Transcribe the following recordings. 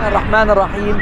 الرحمن الرحيم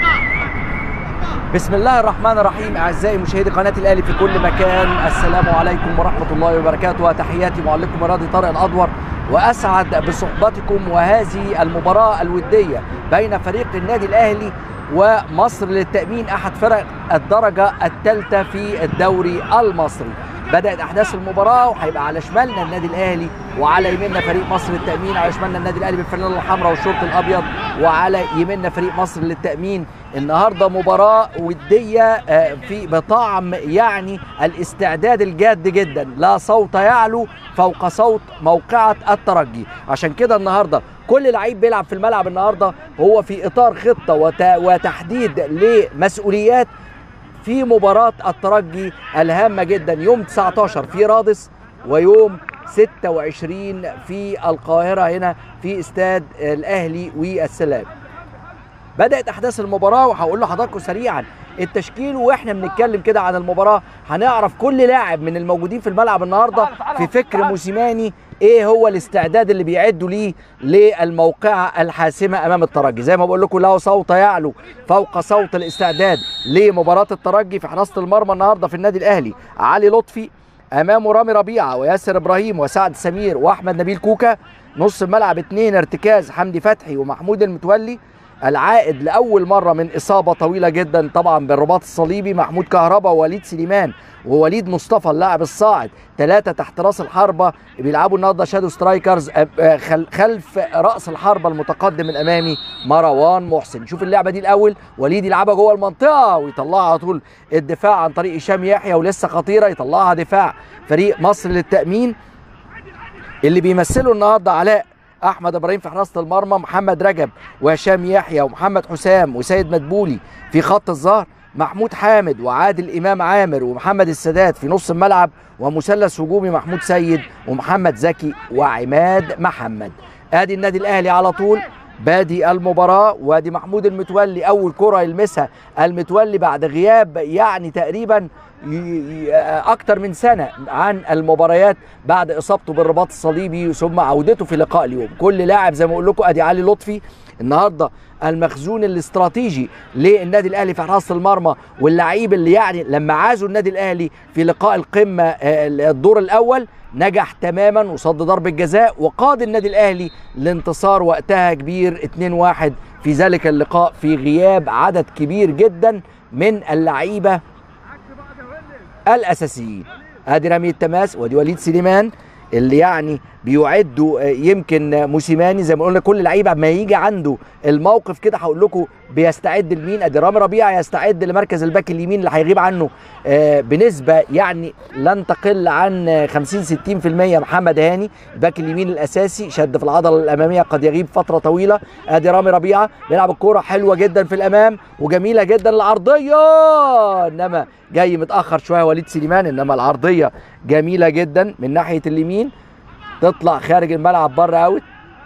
بسم الله الرحمن الرحيم اعزائي مشاهدي قناه الاهلي في كل مكان السلام عليكم ورحمه الله وبركاته وتحياتي معلقكم الرياضي طارق الادور واسعد بصحبتكم وهذه المباراه الوديه بين فريق النادي الاهلي ومصر للتامين احد فرق الدرجه الثالثه في الدوري المصري بدات احداث المباراه وهيبقى على شمالنا النادي الاهلي وعلى يميننا فريق مصر للتامين على شمالنا النادي الاهلي بالفانيلا الحمراء والشورت الابيض وعلى يميننا فريق مصر للتامين النهارده مباراه وديه في بطعم يعني الاستعداد الجاد جدا لا صوت يعلو فوق صوت موقعه الترجي عشان كده النهارده كل لعيب بيلعب في الملعب النهارده هو في اطار خطه وتحديد لمسؤوليات في مباراة الترجي الهامة جدا يوم 19 في رادس ويوم 26 في القاهرة هنا في استاد الأهلي والسلام بدأت أحداث المباراة وهقول لحضراتكم سريعا التشكيل واحنا بنتكلم كده عن المباراة هنعرف كل لاعب من الموجودين في الملعب النهاردة في فكر موسيماني ايه هو الاستعداد اللي بيعدوا ليه للموقعة الحاسمة امام الترجي زي ما بقول لكم له صوت يعلو فوق صوت الاستعداد لمباراة الترجي في حراسة المرمى النهاردة في النادي الاهلي علي لطفي امامه رامي ربيعة وياسر ابراهيم وسعد سمير واحمد نبيل كوكا نص الملعب اثنين ارتكاز حمدي فتحي ومحمود المتولي العائد لاول مره من اصابه طويله جدا طبعا بالرباط الصليبي محمود كهربا ووليد سليمان ووليد مصطفى اللاعب الصاعد ثلاثه تحت راس الحربه بيلعبوا النهارده شادو سترايكرز خلف راس الحربه المتقدم الامامي مروان محسن شوف اللعبه دي الاول وليد يلعبها جوه المنطقه ويطلعها على طول الدفاع عن طريق هشام يحيى ولسه خطيره يطلعها دفاع فريق مصر للتامين اللي بيمثله النهارده علاء احمد ابراهيم في حراسه المرمى محمد رجب وهشام يحيى ومحمد حسام وسيد مدبولي في خط الظهر محمود حامد وعادل امام عامر ومحمد السادات في نص الملعب ومثلث هجومي محمود سيد ومحمد زكي وعماد محمد ادي النادي الاهلي على طول بادي المباراة وادي محمود المتولي أول كرة يلمسها المتولي بعد غياب يعني تقريبا أكتر من سنة عن المباريات بعد إصابته بالرباط الصليبي ثم عودته في لقاء اليوم كل لاعب زي ما أقول لكم أدي علي لطفي النهارده المخزون الاستراتيجي للنادي الاهلي في حراسه المرمى واللعيب اللي يعني لما عازوا النادي الاهلي في لقاء القمه الدور الاول نجح تماما وصد ضربه جزاء وقاد النادي الاهلي لانتصار وقتها كبير 2-1 في ذلك اللقاء في غياب عدد كبير جدا من اللعيبه الاساسيين ادي رمي التماس وادي وليد سليمان اللي يعني بيعدوا يمكن موسيماني زي ما قلنا كل لعيبه ما يجي عنده الموقف كده هقول لكم بيستعد لمين ادي رامي ربيعه يستعد لمركز الباك اليمين اللي هيغيب عنه بنسبه يعني لن تقل عن 50 60% محمد هاني الباك اليمين الاساسي شد في العضله الاماميه قد يغيب فتره طويله ادي رامي ربيعه بيلعب الكوره حلوه جدا في الامام وجميله جدا العرضيه انما جاي متاخر شويه وليد سليمان انما العرضيه جميله جدا من ناحيه اليمين تطلع خارج الملعب بره اوت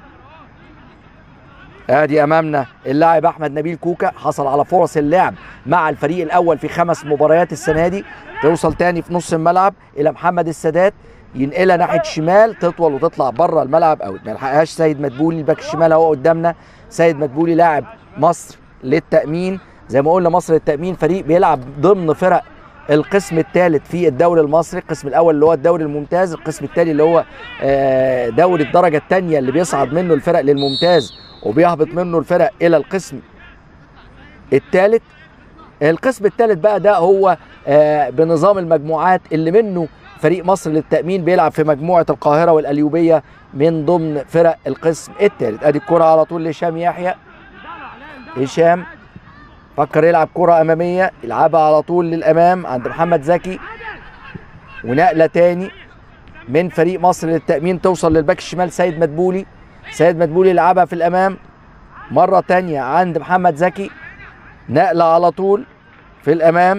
ادي امامنا اللاعب احمد نبيل كوكا حصل على فرص اللعب مع الفريق الاول في خمس مباريات السنه دي توصل تاني في نص الملعب الى محمد السادات ينقلها ناحيه الشمال تطول وتطلع بره الملعب اوت ما يلحقهاش سيد مدبولي الباك الشمال اهو قدامنا سيد مدبولي لاعب مصر للتامين زي ما قلنا مصر للتامين فريق بيلعب ضمن فرق القسم الثالث في الدوري المصري القسم الاول اللي هو الدوري الممتاز القسم الثاني اللي هو دوري الدرجه الثانيه اللي بيصعد منه الفرق للممتاز وبيهبط منه الفرق الى القسم الثالث القسم الثالث بقى ده هو بنظام المجموعات اللي منه فريق مصر للتامين بيلعب في مجموعه القاهره والاليوبيه من ضمن فرق القسم الثالث ادي الكره على طول لهشام يحيى هشام فكر يلعب كرة أمامية يلعبها على طول للأمام عند محمد زكي ونقلة تاني من فريق مصر للتأمين توصل للباك الشمال سيد مدبولي سيد مدبولي يلعبها في الأمام مرة تانية عند محمد زكي نقلة على طول في الأمام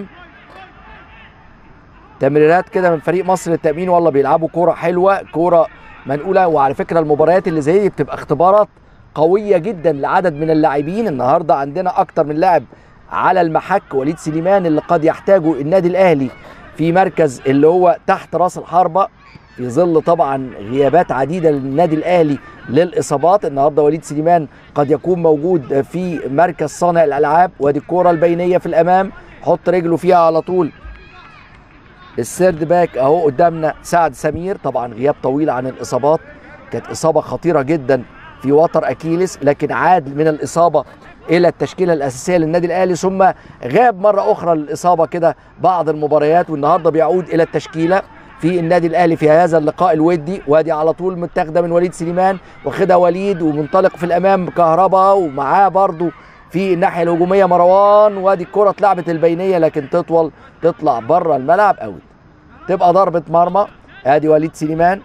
تمريرات كده من فريق مصر للتأمين والله بيلعبوا كرة حلوة كرة منقولة وعلى فكرة المباريات اللي زي دي بتبقى اختبارات قوية جدا لعدد من اللاعبين النهاردة عندنا أكتر من لاعب على المحك وليد سليمان اللي قد يحتاجه النادي الأهلي في مركز اللي هو تحت راس الحربة في ظل طبعا غيابات عديده للنادي الاهلي للاصابات النهارده وليد سليمان قد يكون موجود في مركز صانع الالعاب وادي الكره البينيه في الامام حط رجله فيها على طول السيرد باك اهو قدامنا سعد سمير طبعا غياب طويل عن الاصابات كانت اصابه خطيره جدا في وتر اكيلس لكن عاد من الاصابه الى التشكيله الاساسيه للنادي الاهلي ثم غاب مره اخرى للاصابه كده بعض المباريات والنهارده بيعود الى التشكيله في النادي الاهلي في هذا اللقاء الودي وادي على طول متاخده من وليد سليمان واخدها وليد ومنطلق في الامام كهربا ومعاه برضو في الناحيه الهجوميه مروان وادي الكره اتلعبت البينيه لكن تطول تطلع بره الملعب اوت تبقى ضربه مرمى ادي وليد سليمان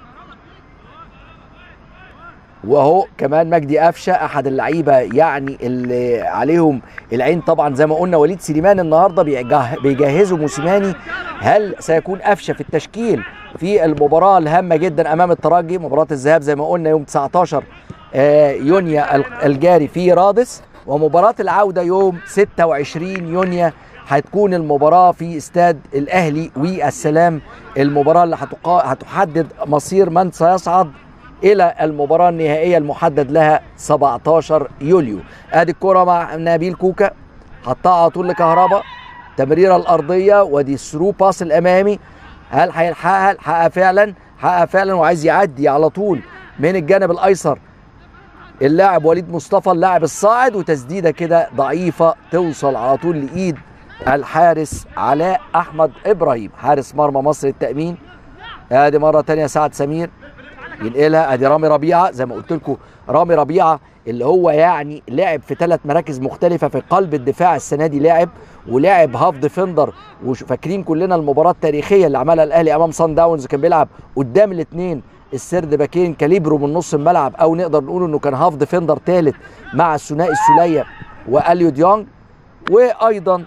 وهو كمان مجدي قفشه احد اللعيبه يعني اللي عليهم العين طبعا زي ما قلنا وليد سليمان النهارده بيجه- بيجهزوا موسيماني هل سيكون قفشه في التشكيل في المباراه الهامه جدا امام الترجي مباراه الذهاب زي ما قلنا يوم 19 آه، يونيو الجاري في رادس ومباراه العوده يوم 26 يونيو هتكون المباراه في استاد الاهلي والسلام المباراه اللي هتقا- هتحدد مصير من سيصعد الى المباراه النهائيه المحدد لها 17 يوليو ادي الكره مع نبيل كوكا حطها على طول لكهربا تمريره الارضيه ودي ثرو باس الامامي هل هيلحقها الحقها فعلا حقها فعلا وعايز يعدي على طول من الجانب الايسر اللاعب وليد مصطفى اللاعب الصاعد وتسديده كده ضعيفه توصل على طول لايد الحارس علاء احمد ابراهيم حارس مرمى مصر التامين ادي مره تانية سعد سمير ينقلها ادي رامي ربيعه زي ما قلت لكم رامي ربيعه اللي هو يعني لعب في ثلاث مراكز مختلفه في قلب الدفاع السنه دي لاعب ولعب هاف ديفندر وفاكرين كلنا المباراه التاريخيه اللي عملها الاهلي امام صن داونز كان بيلعب قدام الاثنين السرد باكين كاليبرو من نص الملعب او نقدر نقول انه كان هاف ديفندر ثالث مع الثنائي السوليه واليو ديونج وايضا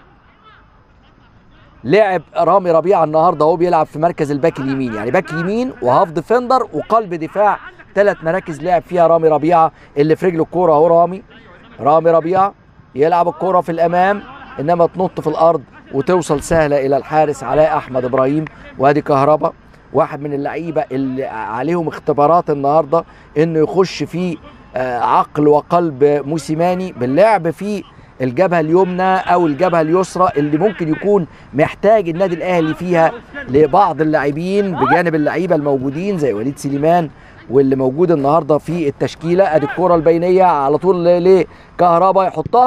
لعب رامي ربيعه النهارده هو بيلعب في مركز الباك اليمين يعني باك يمين وهاف ديفندر وقلب دفاع ثلاث مراكز لعب فيها رامي ربيعه اللي في رجله الكوره اهو رامي رامي ربيعه يلعب الكوره في الامام انما تنط في الارض وتوصل سهله الى الحارس علاء احمد ابراهيم وادي كهربا واحد من اللعيبه اللي عليهم اختبارات النهارده انه يخش في آه، عقل وقلب موسيماني باللعب في الجبهه اليمنى او الجبهه اليسرى اللي ممكن يكون محتاج النادي الاهلي فيها لبعض اللاعبين بجانب اللعيبه الموجودين زي وليد سليمان واللي موجود النهارده في التشكيله ادي الكره البينيه على طول لكهربا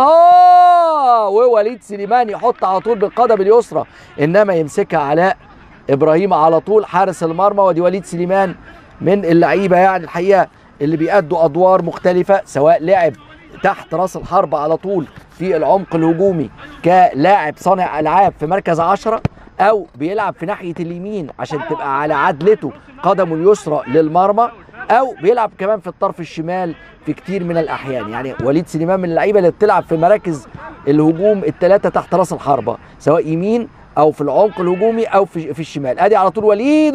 يحطها ووليد سليمان يحط على طول بالقدم اليسرى انما يمسكها علاء ابراهيم على طول حارس المرمى ودي وليد سليمان من اللعيبه يعني الحقيقه اللي بيأدوا ادوار مختلفه سواء لعب تحت راس الحرب على طول في العمق الهجومي كلاعب صانع العاب في مركز عشرة او بيلعب في ناحيه اليمين عشان تبقى على عدلته قدمه اليسرى للمرمى او بيلعب كمان في الطرف الشمال في كتير من الاحيان يعني وليد سليمان من اللعيبه اللي بتلعب في مراكز الهجوم الثلاثه تحت راس الحربه سواء يمين او في العمق الهجومي او في في الشمال ادي على طول وليد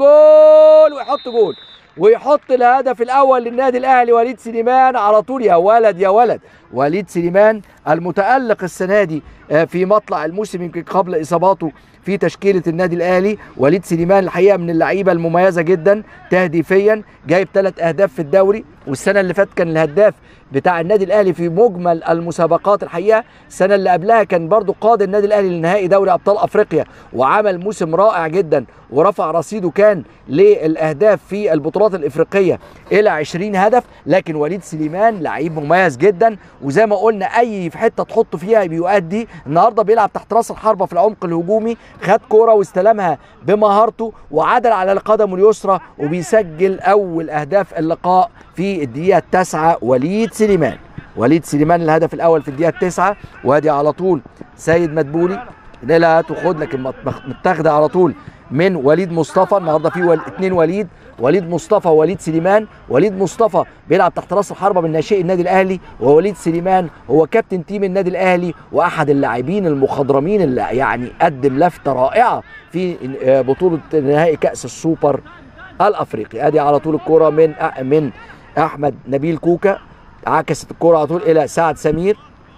وجول ويحط جول ويحط الهدف الاول للنادي الاهلي وليد سليمان على طول يا ولد يا ولد وليد سليمان المتالق السنه دي آه، في مطلع الموسم يمكن قبل اصاباته في تشكيله النادي الاهلي وليد سليمان الحقيقه من اللعيبه المميزه جدا تهديفيا جايب ثلاث اهداف في الدوري والسنه اللي فاتت كان الهداف بتاع النادي الاهلي في مجمل المسابقات الحقيقه السنه اللي قبلها كان برضو قاد النادي الاهلي لنهائي دوري ابطال افريقيا وعمل موسم رائع جدا ورفع رصيده كان للاهداف في البطولات الافريقيه الى 20 هدف لكن وليد سليمان لعيب مميز جدا وزي ما قلنا اي في حته تحطه فيها بيؤدي النهارده بيلعب تحت راس الحربه في العمق الهجومي خد كوره واستلمها بمهارته وعدل على قدمه اليسرى وبيسجل اول اهداف اللقاء في الدقيقه التاسعه وليد سليمان وليد سليمان الهدف الاول في الدقيقه التاسعه وادي على طول سيد مدبولي لا هات وخد لكن مت- متاخده على طول من وليد مصطفى النهارده في ول... اتنين وليد وليد مصطفى ووليد سليمان وليد مصطفى بيلعب تحت راس الحربه من ناشئي النادي الاهلي ووليد سليمان هو كابتن تيم النادي الاهلي واحد اللاعبين المخضرمين اللي يعني قدم لفته رائعه في آه، بطوله نهائي كاس السوبر الافريقي ادي على طول الكره من أ- من احمد نبيل كوكا عكست الكره على طول الى سعد سمير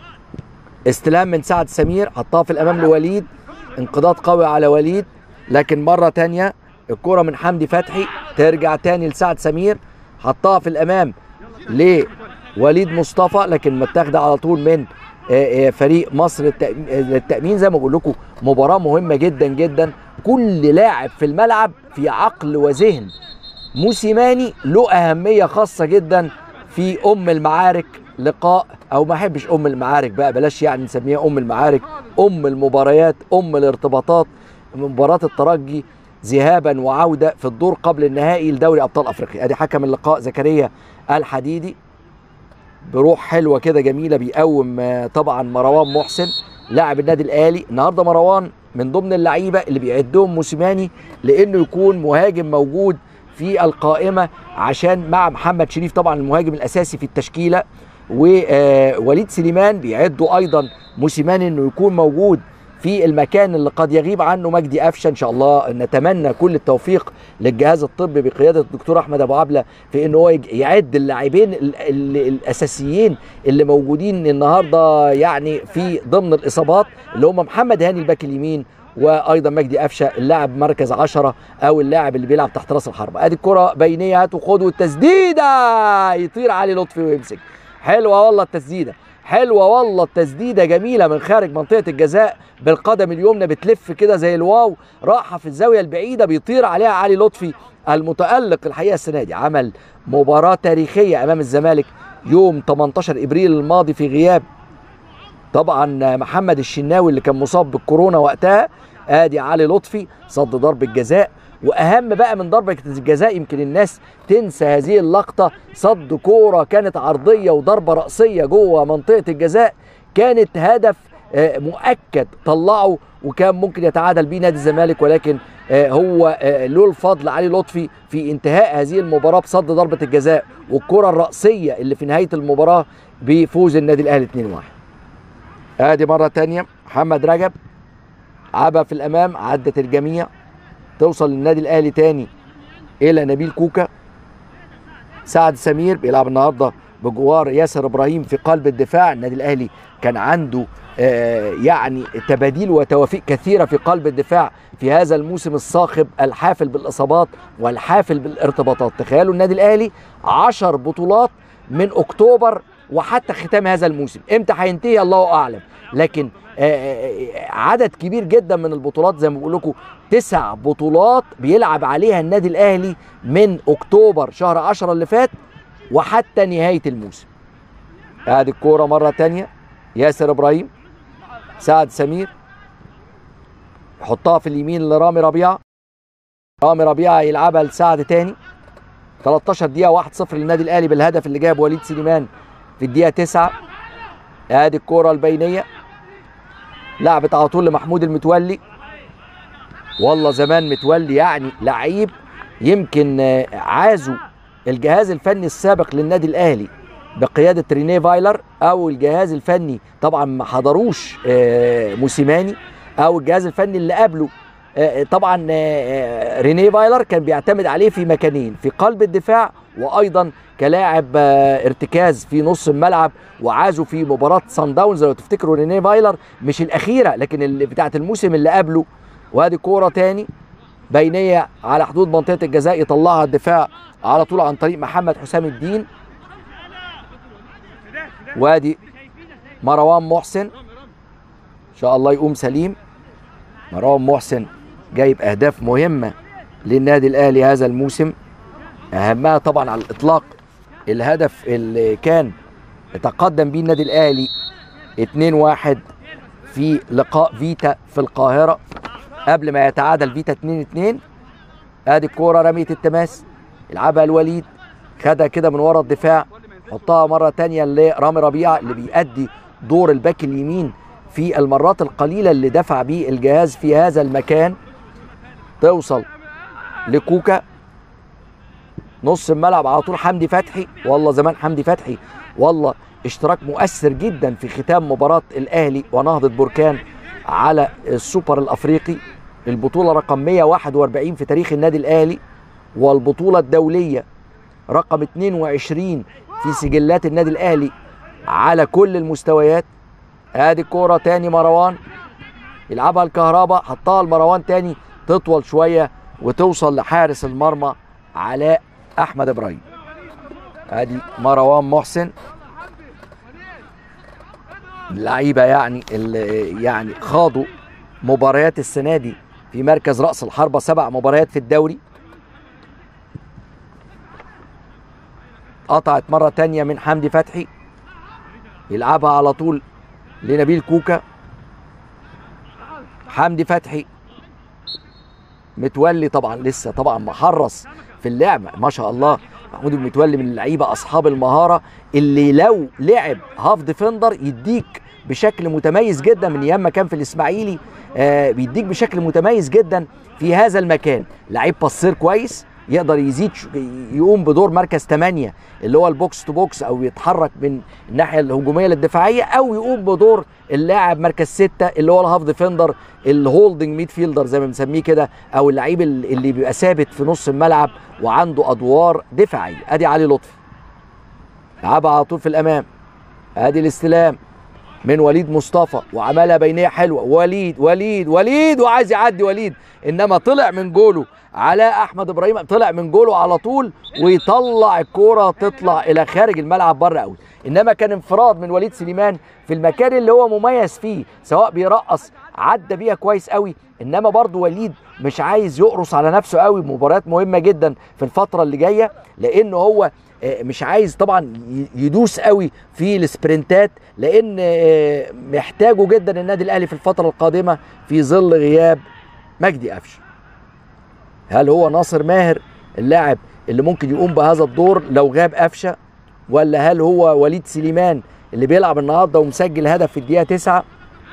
استلام من سعد سمير حطها في الامام لوليد انقضاض قوي على وليد لكن مره تانية الكره من حمدي فتحي ترجع تاني لسعد سمير حطها في الامام لوليد مصطفى لكن متاخده على طول من آه، آه، فريق مصر التأم- آه، للتامين زي ما بقول لكم مباراه مهمه جدا جدا كل لاعب في الملعب في عقل وذهن موسيماني له اهميه خاصه جدا في ام المعارك لقاء او ما احبش ام المعارك بقى بلاش يعني نسميها ام المعارك ام المباريات ام الارتباطات مباراه الترجي ذهابا وعوده في الدور قبل النهائي لدوري ابطال افريقيا ادي حكم اللقاء زكريا الحديدي بروح حلوه كده جميله بيقوم آه، طبعا مروان محسن لاعب النادي الاهلي النهارده مروان من ضمن اللعيبه اللي بيعدهم موسيماني لانه يكون مهاجم موجود في القائمه عشان مع محمد شريف طبعا المهاجم الاساسي في التشكيله ووليد سليمان بيعدوا ايضا موسيماني انه يكون موجود في المكان اللي قد يغيب عنه مجدي قفشه ان شاء الله نتمنى كل التوفيق للجهاز الطبي بقياده الدكتور احمد ابو عبله في ان هو يج- يعد اللاعبين ال- ال- الاساسيين اللي موجودين النهارده يعني في ضمن الاصابات اللي هم محمد هاني الباك اليمين وايضا مجدي قفشه اللاعب مركز عشرة او اللاعب اللي بيلعب تحت راس الحربه ادي الكره بينيه هات وخد والتسديده يطير علي لطفي ويمسك حلوه والله التسديده حلوه والله التسديده جميله من خارج منطقه الجزاء بالقدم اليمنى بتلف كده زي الواو راحه في الزاويه البعيده بيطير عليها علي لطفي المتالق الحقيقه السنه دي عمل مباراه تاريخيه امام الزمالك يوم 18 ابريل الماضي في غياب طبعا محمد الشناوي اللي كان مصاب بالكورونا وقتها ادي علي لطفي صد ضربه جزاء واهم بقى من ضربه الجزاء يمكن الناس تنسى هذه اللقطه صد كوره كانت عرضيه وضربه راسيه جوه منطقه الجزاء كانت هدف آه، مؤكد طلعه وكان ممكن يتعادل بيه نادي الزمالك ولكن آه، هو آه، له الفضل علي لطفي في انتهاء هذه المباراه بصد ضربه الجزاء والكره الراسيه اللي في نهايه المباراه بفوز النادي الاهلي 2-1 ادي مره تانية محمد رجب عبى في الامام عدت الجميع توصل للنادي الاهلي تاني الى نبيل كوكا سعد سمير بيلعب النهارده بجوار ياسر ابراهيم في قلب الدفاع النادي الاهلي كان عنده آه، يعني تباديل وتوافيق كثيره في قلب الدفاع في هذا الموسم الصاخب الحافل بالاصابات والحافل بالارتباطات تخيلوا النادي الاهلي عشر بطولات من اكتوبر وحتى ختام هذا الموسم امتى هينتهي الله اعلم لكن آه، آه، عدد كبير جدا من البطولات زي ما بقول لكم تسع بطولات بيلعب عليها النادي الاهلي من اكتوبر شهر 10 اللي فات وحتى نهايه الموسم ادي الكوره مره تانية ياسر ابراهيم سعد سمير يحطها في اليمين لرامي ربيعه رامي ربيعه يلعبها لسعد تاني 13 دقيقه 1-0 للنادي الاهلي بالهدف اللي جاب وليد سليمان في الدقيقه 9 ادي الكوره البينيه لعبت على طول لمحمود المتولي والله زمان متولي يعني لعيب يمكن آه، عازوا الجهاز الفني السابق للنادي الاهلي بقياده رينيه فايلر او الجهاز الفني طبعا ما حضروش آه، موسيماني او الجهاز الفني اللي قبله آه، طبعا آه، رينيه فايلر كان بيعتمد عليه في مكانين في قلب الدفاع وايضا كلاعب آه، ارتكاز في نص الملعب وعازوا في مباراه سان داونز لو تفتكروا رينيه فايلر مش الاخيره لكن اللي بتاعه الموسم اللي قبله وادي كوره تاني بينيه على حدود منطقه الجزاء يطلعها الدفاع على طول عن طريق محمد حسام الدين وادي مروان محسن ان شاء الله يقوم سليم مروان محسن جايب اهداف مهمه للنادي الاهلي هذا الموسم اهمها طبعا على الاطلاق الهدف اللي كان تقدم بيه النادي الاهلي 2-1 في لقاء فيتا في القاهره قبل ما يتعادل فيتا 2-2 ادي الكوره رميه التماس يلعبها الوليد خدها كده من ورا الدفاع حطها مره تانية لرامي ربيعه اللي بيأدي دور الباك اليمين في المرات القليله اللي دفع بيه الجهاز في هذا المكان توصل لكوكا نص الملعب على طول حمدي فتحي والله زمان حمدي فتحي والله اشتراك مؤثر جدا في ختام مباراة الأهلي ونهضة بركان على السوبر الأفريقي البطولة رقم 141 في تاريخ النادي الأهلي والبطولة الدولية رقم 22 في سجلات النادي الأهلي على كل المستويات ادي الكورة تاني مروان يلعبها الكهرباء حطها لمروان تاني تطول شوية وتوصل لحارس المرمى علاء احمد ابراهيم ادي مروان محسن اللعيبه يعني اللي يعني خاضوا مباريات السنه دي في مركز راس الحربه سبع مباريات في الدوري قطعت مره تانية من حمدي فتحي يلعبها على طول لنبيل كوكا حمدي فتحي متولي طبعا لسه طبعا محرص في اللعب ما شاء الله محمود المتولي من اللعيبه اصحاب المهاره اللي لو لعب هاف ديفندر يديك بشكل متميز جدا من ايام ما كان في الاسماعيلي آه بيديك بشكل متميز جدا في هذا المكان لعيب بصير كويس يقدر يزيد يقوم بدور مركز 8 اللي هو البوكس تو بوكس او يتحرك من الناحيه الهجوميه للدفاعيه او يقوم بدور اللاعب مركز 6 اللي هو الهاف ديفندر الهولدنج ميد فيلدر زي ما بنسميه كده او اللعيب اللي بيبقى ثابت في نص الملعب وعنده ادوار دفاعيه ادي علي لطفي لعبها على طول في الامام ادي الاستلام من وليد مصطفى وعملها بينيه حلوه وليد وليد وليد وعايز يعدي وليد انما طلع من جوله علاء احمد ابراهيم طلع من جوله على طول ويطلع الكوره تطلع الى خارج الملعب بره قوي انما كان انفراد من وليد سليمان في المكان اللي هو مميز فيه سواء بيرقص عدى بيها كويس قوي انما برضو وليد مش عايز يقرص على نفسه قوي مباريات مهمه جدا في الفتره اللي جايه لانه هو مش عايز طبعا يدوس قوي في السبرنتات لان محتاجه جدا النادي الاهلي في الفتره القادمه في ظل غياب مجدي قفشه هل هو ناصر ماهر اللاعب اللي ممكن يقوم بهذا الدور لو غاب قفشه ولا هل هو وليد سليمان اللي بيلعب النهارده ومسجل هدف في الدقيقه 9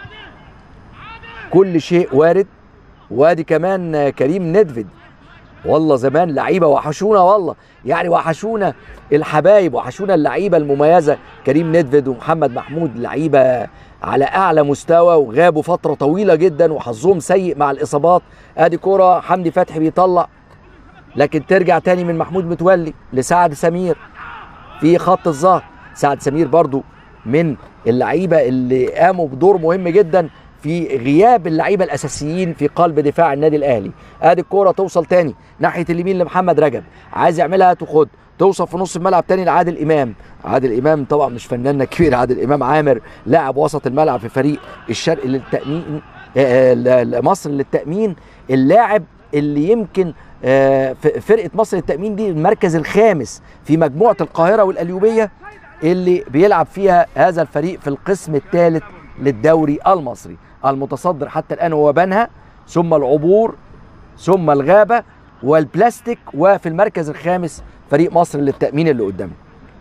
كل شيء وارد وادي كمان كريم ندفد والله زمان لعيبه وحشونا والله يعني وحشونا الحبايب وحشونا اللعيبه المميزه كريم ندفد ومحمد محمود لعيبه على اعلى مستوى وغابوا فتره طويله جدا وحظهم سيء مع الاصابات ادي كره حمدي فتحي بيطلع لكن ترجع تاني من محمود متولي لسعد سمير في خط الظهر سعد سمير برضو من اللعيبه اللي قاموا بدور مهم جدا في غياب اللعيبه الاساسيين في قلب دفاع النادي الاهلي ادي الكوره توصل تاني ناحيه اليمين لمحمد رجب عايز يعملها تاخد توصل في نص الملعب تاني لعادل امام عادل امام طبعا مش فناننا كبير عادل امام عامر لاعب وسط الملعب في فريق الشرق للتامين مصر للتامين اللاعب اللي يمكن فرقه مصر للتامين دي المركز الخامس في مجموعه القاهره والقليوبيه اللي بيلعب فيها هذا الفريق في القسم الثالث للدوري المصري المتصدر حتى الان هو بنها ثم العبور ثم الغابه والبلاستيك وفي المركز الخامس فريق مصر للتامين اللي قدامه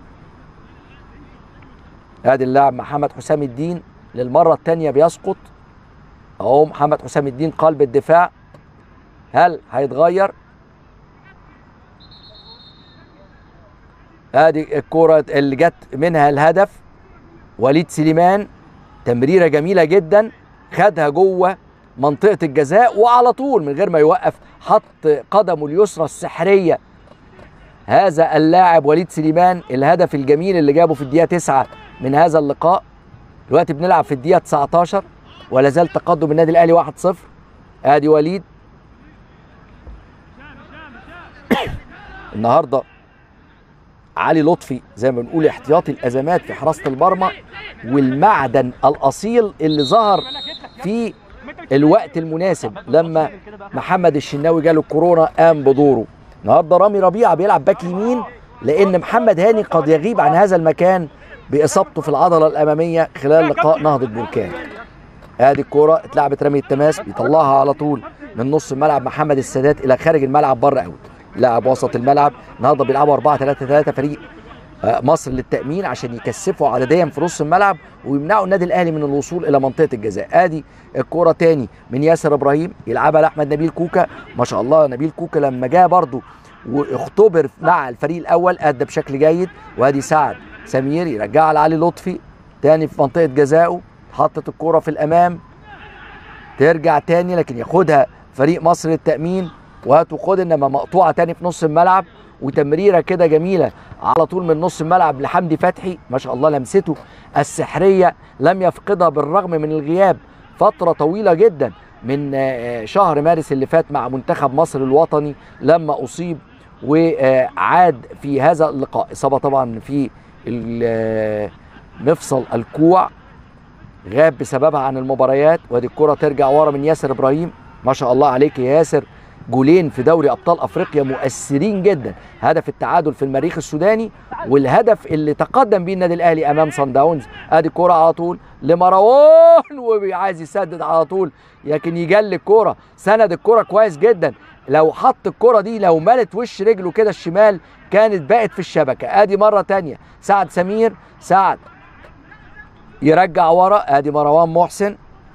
ادي اللاعب محمد حسام الدين للمره الثانيه بيسقط اهو محمد حسام الدين قلب الدفاع هل هيتغير ادي الكره اللي جت منها الهدف وليد سليمان تمريره جميله جدا خدها جوه منطقه الجزاء وعلى طول من غير ما يوقف حط قدمه اليسرى السحريه هذا اللاعب وليد سليمان الهدف الجميل اللي جابه في الدقيقه 9 من هذا اللقاء دلوقتي بنلعب في الدقيقه 19 ولا زال تقدم النادي الاهلي 1-0 ادي وليد النهارده علي لطفي زي ما بنقول احتياطي الازمات في حراسه المرمى والمعدن الاصيل اللي ظهر في الوقت المناسب لما محمد الشناوي جاله الكورونا قام بدوره النهارده رامي ربيعه بيلعب باك يمين لان محمد هاني قد يغيب عن هذا المكان باصابته في العضله الاماميه خلال لقاء نهضه بركان ادي الكوره اتلعبت رمي التماس بيطلعها على طول من نص الملعب محمد السادات الى خارج الملعب بره اوت لاعب وسط الملعب النهارده بيلعبوا 4 3 3 فريق مصر للتامين عشان يكثفوا عدديا في نص الملعب ويمنعوا النادي الاهلي من الوصول الى منطقه الجزاء ادي الكوره تاني من ياسر ابراهيم يلعبها لاحمد نبيل كوكا ما شاء الله نبيل كوكا لما جاء برضه واختبر مع الفريق الاول ادى بشكل جيد وادي سعد سمير يرجعها لعلي لطفي تاني في منطقه جزائه حطت الكوره في الامام ترجع تاني لكن ياخدها فريق مصر للتامين وهاتوا خد انما مقطوعه تاني في نص الملعب وتمريره كده جميله على طول من نص الملعب لحمدي فتحي ما شاء الله لمسته السحريه لم يفقدها بالرغم من الغياب فتره طويله جدا من شهر مارس اللي فات مع منتخب مصر الوطني لما اصيب وعاد في هذا اللقاء اصابه طبعا في ال- مفصل الكوع غاب بسببها عن المباريات وادي الكره ترجع ورا من ياسر ابراهيم ما شاء الله عليك يا ياسر جولين في دوري ابطال افريقيا مؤثرين جدا هدف التعادل في المريخ السوداني والهدف اللي تقدم بيه النادي الاهلي امام صن داونز ادي الكره على طول لمروان وعايز يسدد على طول لكن يجلي الكره سند الكره كويس جدا لو حط الكره دي لو ملت وش رجله كده الشمال كانت بقت في الشبكه ادي مره تانية سعد سمير سعد يرجع ورا ادي مروان محسن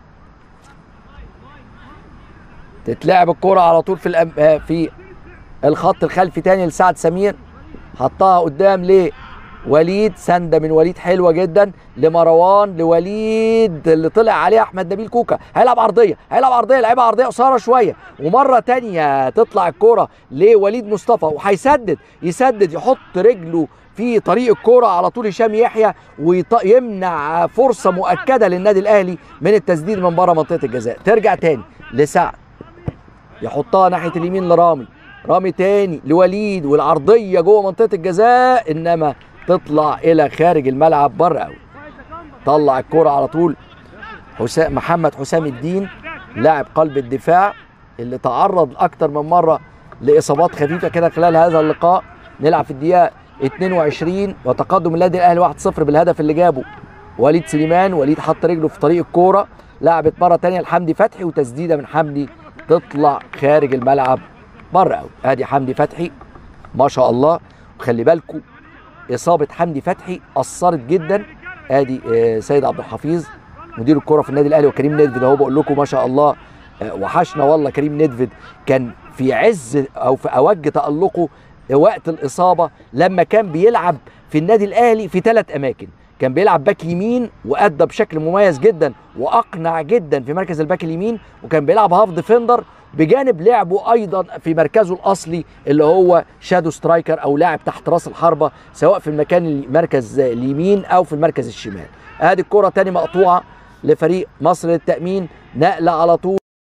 تتلعب الكرة على طول في الأم... آه، في الخط الخلفي تاني لسعد سمير حطها قدام لوليد سنده من وليد حلوه جدا لمروان لوليد اللي طلع عليه احمد نبيل كوكا هيلعب عرضيه هيلعب عرضيه لعبها عرضيه قصيره شويه ومره تانية تطلع الكرة لوليد مصطفى وهيسدد يسدد يحط رجله في طريق الكرة على طول هشام يحيى ويمنع فرصة مؤكدة للنادي الأهلي من التسديد من بره منطقة الجزاء ترجع تاني لسعد يحطها ناحيه اليمين لرامي رامي تاني لوليد والعرضيه جوه منطقه الجزاء انما تطلع الى خارج الملعب بره قوي طلع الكرة على طول حسام محمد حسام الدين لاعب قلب الدفاع اللي تعرض اكتر من مره لاصابات خفيفه كده خلال هذا اللقاء نلعب في الدقيقه 22 وتقدم النادي الاهلي 1-0 بالهدف اللي جابه وليد سليمان وليد حط رجله في طريق الكوره لعبت مره تانية لحمدي فتحي وتسديده من حمدي تطلع خارج الملعب بره قوي ادي حمدي فتحي ما شاء الله وخلي بالكم اصابه حمدي فتحي اثرت جدا ادي آه، سيد عبد الحفيظ مدير الكره في النادي الاهلي وكريم ندفد اهو بقول لكم ما شاء الله آه، وحشنا والله كريم ندفد كان في عز او في اوج تالقه وقت الاصابه لما كان بيلعب في النادي الاهلي في ثلاث اماكن كان بيلعب باك يمين وادى بشكل مميز جدا واقنع جدا في مركز الباك اليمين وكان بيلعب هاف ديفندر بجانب لعبه ايضا في مركزه الاصلي اللي هو شادو سترايكر او لاعب تحت راس الحربه سواء في المكان المركز اليمين او في المركز الشمال ادي الكره تاني مقطوعه لفريق مصر للتامين نقله على طول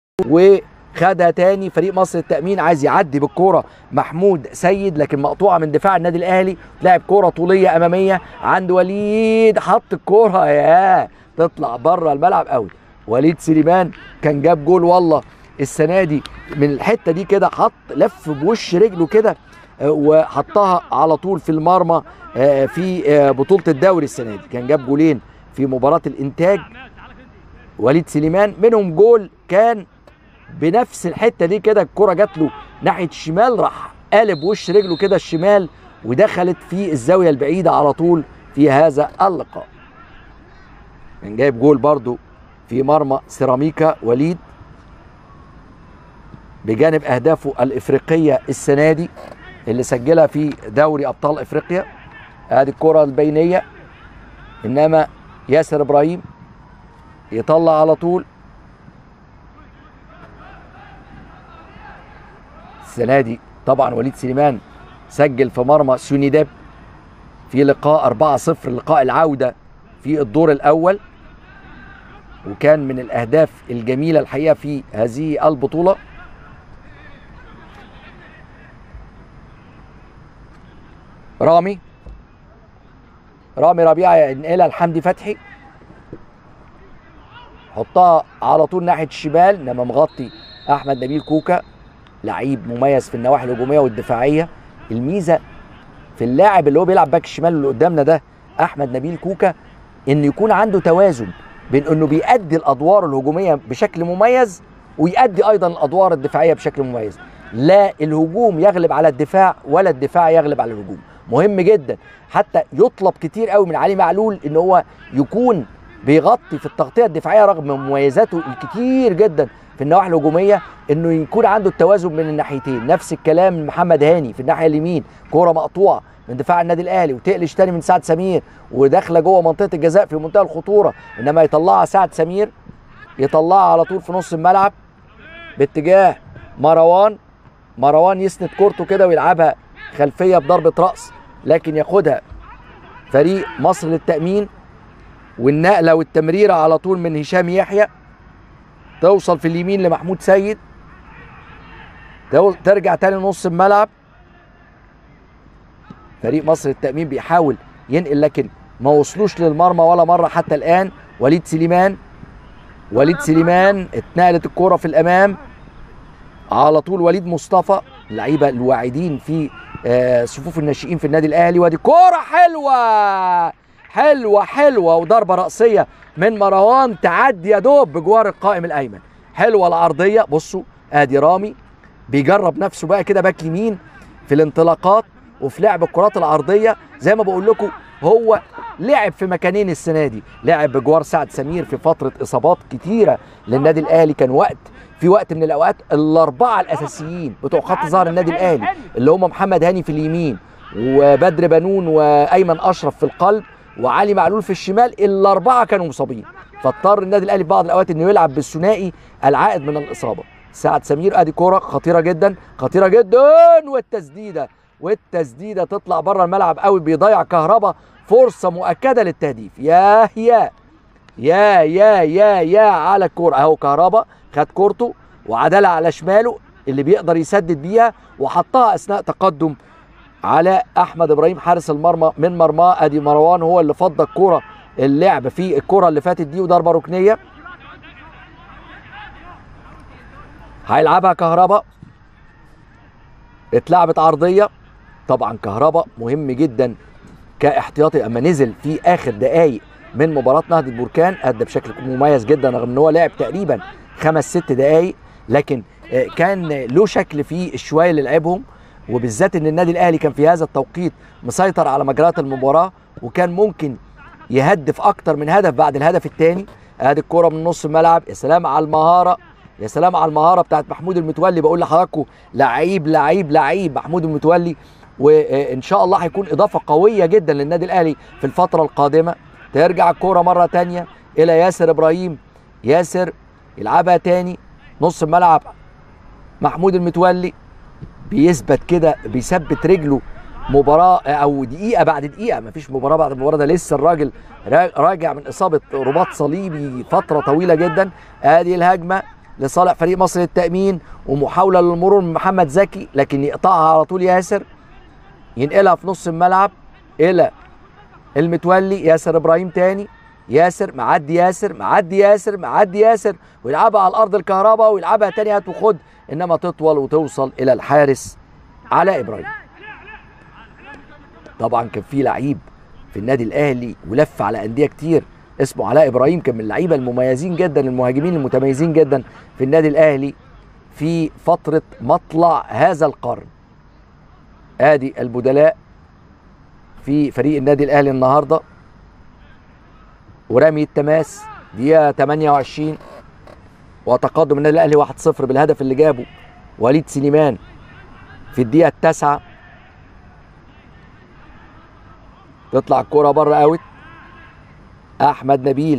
وخدها تاني فريق مصر للتامين عايز يعدي بالكوره محمود سيد لكن مقطوعه من دفاع النادي الاهلي لعب كوره طوليه اماميه عند وليد حط الكوره يا تطلع بره الملعب قوي وليد سليمان كان جاب جول والله السنه دي من الحته دي كده حط لف بوش رجله كده آه، وحطها على طول في المرمى آه، في آه، بطوله الدوري السنه دي كان جاب جولين في مباراه الانتاج وليد سليمان منهم جول كان بنفس الحته دي كده الكره جات له ناحيه الشمال راح قالب وش رجله كده الشمال ودخلت في الزاويه البعيده على طول في هذا اللقاء كان جايب جول برضو في مرمى سيراميكا وليد بجانب اهدافه الافريقيه السنه دي اللي سجلها في دوري ابطال افريقيا ادي الكره البينيه انما ياسر ابراهيم يطلع على طول السنه دي طبعا وليد سليمان سجل في مرمى سونيداب في لقاء 4-0 لقاء العوده في الدور الاول وكان من الاهداف الجميله الحقيقه في هذه البطوله رامي رامي ربيعه ينقلها لحمدي فتحي حطها على طول ناحيه الشمال انما مغطي احمد نبيل كوكا لعيب مميز في النواحي الهجوميه والدفاعيه الميزه في اللاعب اللي هو بيلعب باك الشمال اللي قدامنا ده احمد نبيل كوكا ان يكون عنده توازن بين انه بيأدي الادوار الهجوميه بشكل مميز ويأدي ايضا الادوار الدفاعيه بشكل مميز لا الهجوم يغلب على الدفاع ولا الدفاع يغلب على الهجوم مهم جدا حتى يطلب كتير قوي من علي معلول ان هو يكون بيغطي في التغطيه الدفاعيه رغم مميزاته الكتير جدا في النواحي الهجوميه انه يكون عنده التوازن من الناحيتين نفس الكلام محمد هاني في الناحيه اليمين كوره مقطوعه من دفاع النادي الاهلي وتقلش تاني من سعد سمير وداخله جوه منطقه الجزاء في منتهى الخطوره انما يطلعها سعد سمير يطلعها على طول في نص الملعب باتجاه مروان مروان يسند كورته كده ويلعبها خلفيه بضربه راس لكن ياخدها فريق مصر للتامين والنقله والتمريره على طول من هشام يحيى توصل في اليمين لمحمود سيد تو- ترجع تاني نص الملعب فريق مصر التامين بيحاول ينقل لكن ما وصلوش للمرمى ولا مره حتى الان وليد سليمان وليد سليمان اتنقلت الكرة في الامام على طول وليد مصطفى اللعيبه الواعدين في آه، صفوف الناشئين في النادي الاهلي وادي كوره حلوه حلوه حلوه وضربه راسيه من مروان تعدي يا دوب بجوار القائم الايمن حلوه العرضيه بصوا ادي رامي بيجرب نفسه بقى كده باك يمين في الانطلاقات وفي لعب الكرات العرضيه زي ما بقول لكم هو لعب في مكانين السنه دي لعب بجوار سعد سمير في فتره اصابات كتيره للنادي الاهلي كان وقت في وقت من الاوقات الاربعه الاساسيين بتوع خط ظهر النادي الاهلي اللي هم محمد هاني في اليمين وبدر بنون وايمن اشرف في القلب وعلي معلول في الشمال الاربعه كانوا مصابين فاضطر النادي الاهلي في بعض الاوقات انه يلعب بالثنائي العائد من الاصابه سعد سمير ادي كوره خطيره جدا خطيره جدا والتسديده والتسديده تطلع بره الملعب قوي بيضيع كهربا فرصه مؤكده للتهديف يا يا يا يا يا يا على الكوره اهو كهربا خد كورته وعدلها على شماله اللي بيقدر يسدد بيها وحطها اثناء تقدم على احمد ابراهيم حارس المرمى من مرماه ادي مروان هو اللي فضى الكوره اللعب في الكوره اللي فاتت دي وضربه ركنيه هيلعبها كهربا اتلعبت عرضيه طبعا كهربا مهم جدا كاحتياطي اما نزل في اخر دقائق من مباراه نهضه البركان ادى بشكل مميز جدا رغم ان هو لعب تقريبا خمس ست دقائق لكن آه، كان له شكل في الشويه اللي لعبهم وبالذات ان النادي الاهلي كان في هذا التوقيت مسيطر على مجريات المباراه وكان ممكن يهدف اكتر من هدف بعد الهدف الثاني ادي الكوره من نص الملعب يا سلام على المهاره يا سلام على المهاره بتاعت محمود المتولي بقول لحضراتكم لعيب لعيب لعيب محمود المتولي وان شاء الله هيكون اضافه قويه جدا للنادي الاهلي في الفتره القادمه ترجع الكوره مره تانية الى ياسر ابراهيم ياسر يلعبها تاني نص الملعب محمود المتولي بيثبت كده بيثبت رجله مباراه او دقيقه بعد دقيقه مفيش مباراه بعد المباراه ده لسه الراجل را- راجع من اصابه رباط صليبي فتره طويله جدا ادي الهجمه لصالح فريق مصر للتامين ومحاوله للمرور من محمد زكي لكن يقطعها على طول ياسر ينقلها في نص الملعب الى المتولي ياسر ابراهيم تاني ياسر معدي ياسر معدي ياسر معدي ياسر ويلعبها على الارض الكهرباء ويلعبها تاني هات وخد انما تطول وتوصل الى الحارس علاء ابراهيم طبعا كان في لعيب في النادي الاهلي ولف على انديه كتير اسمه علاء ابراهيم كان من اللعيبه المميزين جدا المهاجمين المتميزين جدا في النادي الاهلي في فتره مطلع هذا القرن ادي البدلاء في فريق النادي الاهلي النهارده ورمي التماس دقيقه 28 وتقدم النادي الاهلي 1-0 بالهدف اللي جابه وليد سليمان في الدقيقه التاسعه تطلع الكرة بره اوت احمد نبيل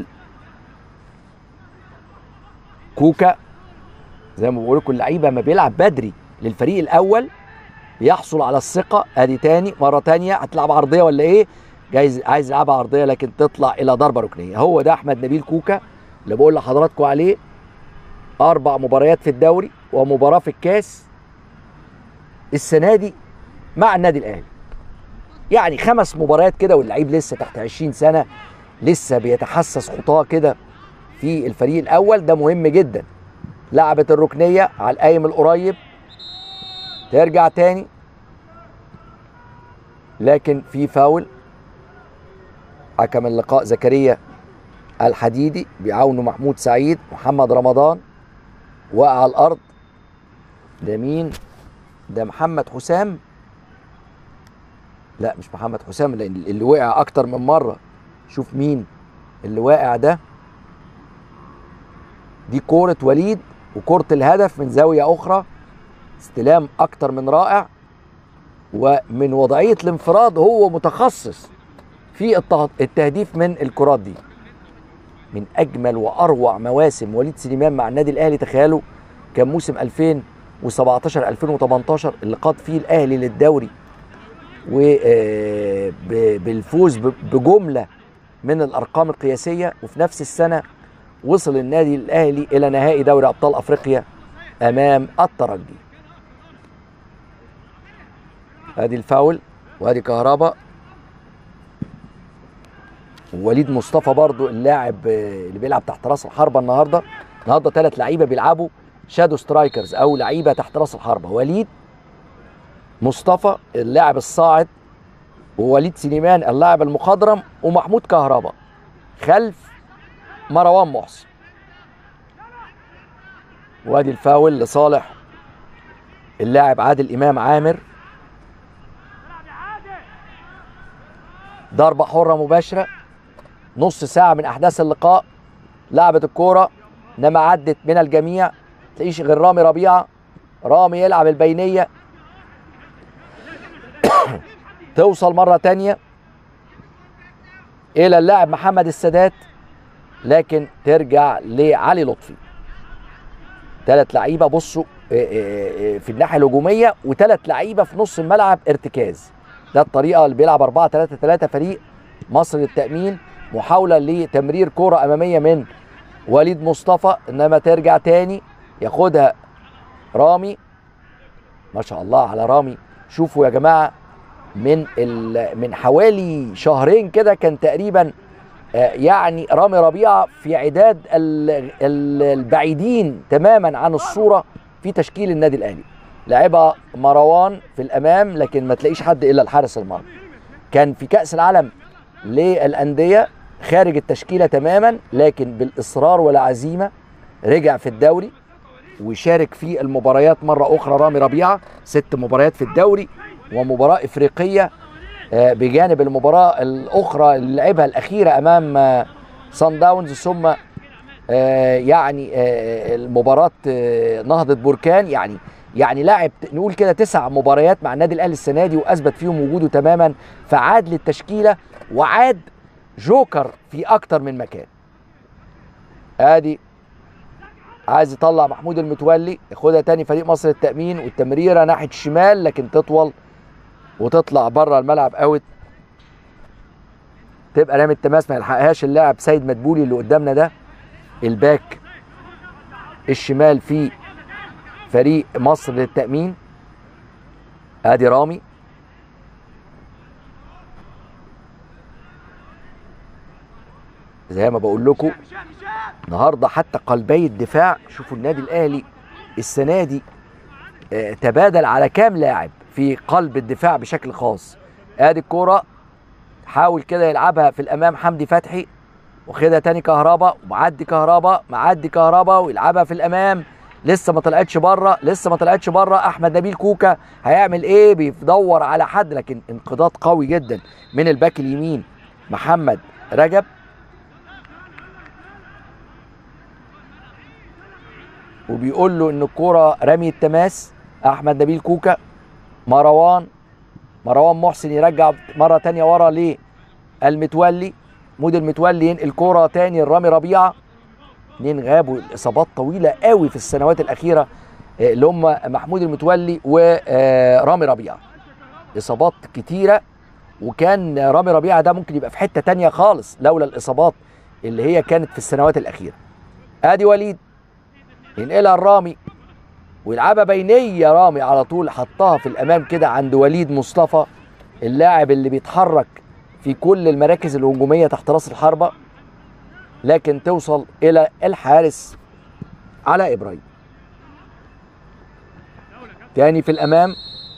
كوكا زي ما بقول لكم اللعيبه ما بيلعب بدري للفريق الاول بيحصل على الثقه ادي تاني مره تانية هتلعب عرضيه ولا ايه جايز عايز يلعبها عرضيه لكن تطلع الى ضربه ركنيه هو ده احمد نبيل كوكا اللي بقول لحضراتكم عليه اربع مباريات في الدوري ومباراه في الكاس السنه دي مع النادي الاهلي يعني خمس مباريات كده واللعيب لسه تحت 20 سنه لسه بيتحسس خطاه كده في الفريق الاول ده مهم جدا لعبت الركنيه على القايم القريب ترجع تاني لكن في فاول حكم اللقاء زكريا الحديدي بيعاونه محمود سعيد محمد رمضان وقع على الارض ده مين ده محمد حسام لا مش محمد حسام لان اللي وقع اكتر من مره شوف مين اللي واقع ده دي كورة وليد وكورة الهدف من زاوية أخرى استلام أكتر من رائع ومن وضعية الانفراد هو متخصص في الته- التهديف من الكرات دي من أجمل وأروع مواسم وليد سليمان مع النادي الأهلي تخيلوا كان موسم 2017 2018 اللي قاد فيه الأهلي للدوري وبالفوز بجمله من الارقام القياسيه وفي نفس السنه وصل النادي الاهلي الى نهائي دوري ابطال افريقيا امام الترجي ادي الفاول وادي كهربا ووليد مصطفى برضو اللاعب آه، اللي بيلعب تحت راس الحربه النهارده النهارده ثلاث لعيبه بيلعبوا شادو سترايكرز او لعيبه تحت راس الحربه وليد مصطفى اللاعب الصاعد ووليد سليمان اللاعب المخضرم ومحمود كهربا خلف مروان محسن وادي الفاول لصالح اللاعب عادل امام عامر ضربة حرة مباشرة نص ساعة من أحداث اللقاء لعبت الكورة إنما عدت من الجميع تلاقيش غير رامي ربيعة رامي يلعب البينية توصل مرة تانية إلى اللاعب محمد السادات لكن ترجع لعلي لطفي ثلاث لعيبة بصوا آه، آه، آه، في الناحية الهجومية وثلاث لعيبة في نص الملعب ارتكاز ده الطريقة اللي بيلعب 4 3 3 فريق مصر للتأمين محاولة لتمرير كرة أمامية من وليد مصطفى إنما ترجع تاني ياخدها رامي ما شاء الله على رامي شوفوا يا جماعة من ال- من حوالي شهرين كده كان تقريبا آه، يعني رامي ربيعه في عداد ال- ال- البعيدين تماما عن الصوره في تشكيل النادي الاهلي لعبها مروان في الامام لكن ما تلاقيش حد الا الحارس المرمى كان في كاس العالم للانديه خارج التشكيله تماما لكن بالاصرار والعزيمه رجع في الدوري وشارك في المباريات مرة أخرى رامي ربيعة ست مباريات في الدوري ومباراة إفريقية آه، بجانب المباراة الأخرى اللي لعبها الأخيرة أمام آه، صن داونز ثم آه، يعني آه، المباراة آه، نهضة بركان يعني يعني لاعب نقول كده تسع مباريات مع النادي الأهلي السنة دي وأثبت فيهم وجوده تماما فعاد للتشكيلة وعاد جوكر في أكتر من مكان ادي عايز يطلع محمود المتولي ياخدها تاني فريق مصر للتأمين والتمريرة ناحية الشمال لكن تطول وتطلع بره الملعب اوت تبقى رامي التماس ما يلحقهاش اللاعب سيد مدبولي اللي قدامنا ده الباك الشمال في فريق مصر للتأمين ادي رامي زي ما بقول لكم النهارده حتى قلبي الدفاع شوفوا النادي الاهلي السنه دي آه، تبادل على كام لاعب في قلب الدفاع بشكل خاص ادي الكوره حاول كده يلعبها في الامام حمدي فتحي واخدها تاني كهربا ومعدي كهربا معدي كهربا ويلعبها في الامام لسه ما طلعتش بره لسه ما طلعتش بره احمد نبيل كوكا هيعمل ايه بيدور على حد لكن انقضاض قوي جدا من الباك اليمين محمد رجب وبيقول له ان الكوره رمي التماس احمد نبيل كوكا مروان مروان محسن يرجع مره تانية ورا ليه المتولي مود المتولي ينقل كوره تاني لرامي ربيعه اتنين غابوا الاصابات طويله قوي في السنوات الاخيره آه، اللي هم محمود المتولي ورامي ربيعه اصابات كتيره وكان رامي ربيعه ده ممكن يبقى في حته تانية خالص لولا الاصابات اللي هي كانت في السنوات الاخيره ادي وليد ينقلها الرامي ويلعبها بينيه رامي على طول حطها في الامام كده عند وليد مصطفى اللاعب اللي بيتحرك في كل المراكز الهجوميه تحت راس الحربه لكن توصل الى الحارس على ابراهيم تاني في الامام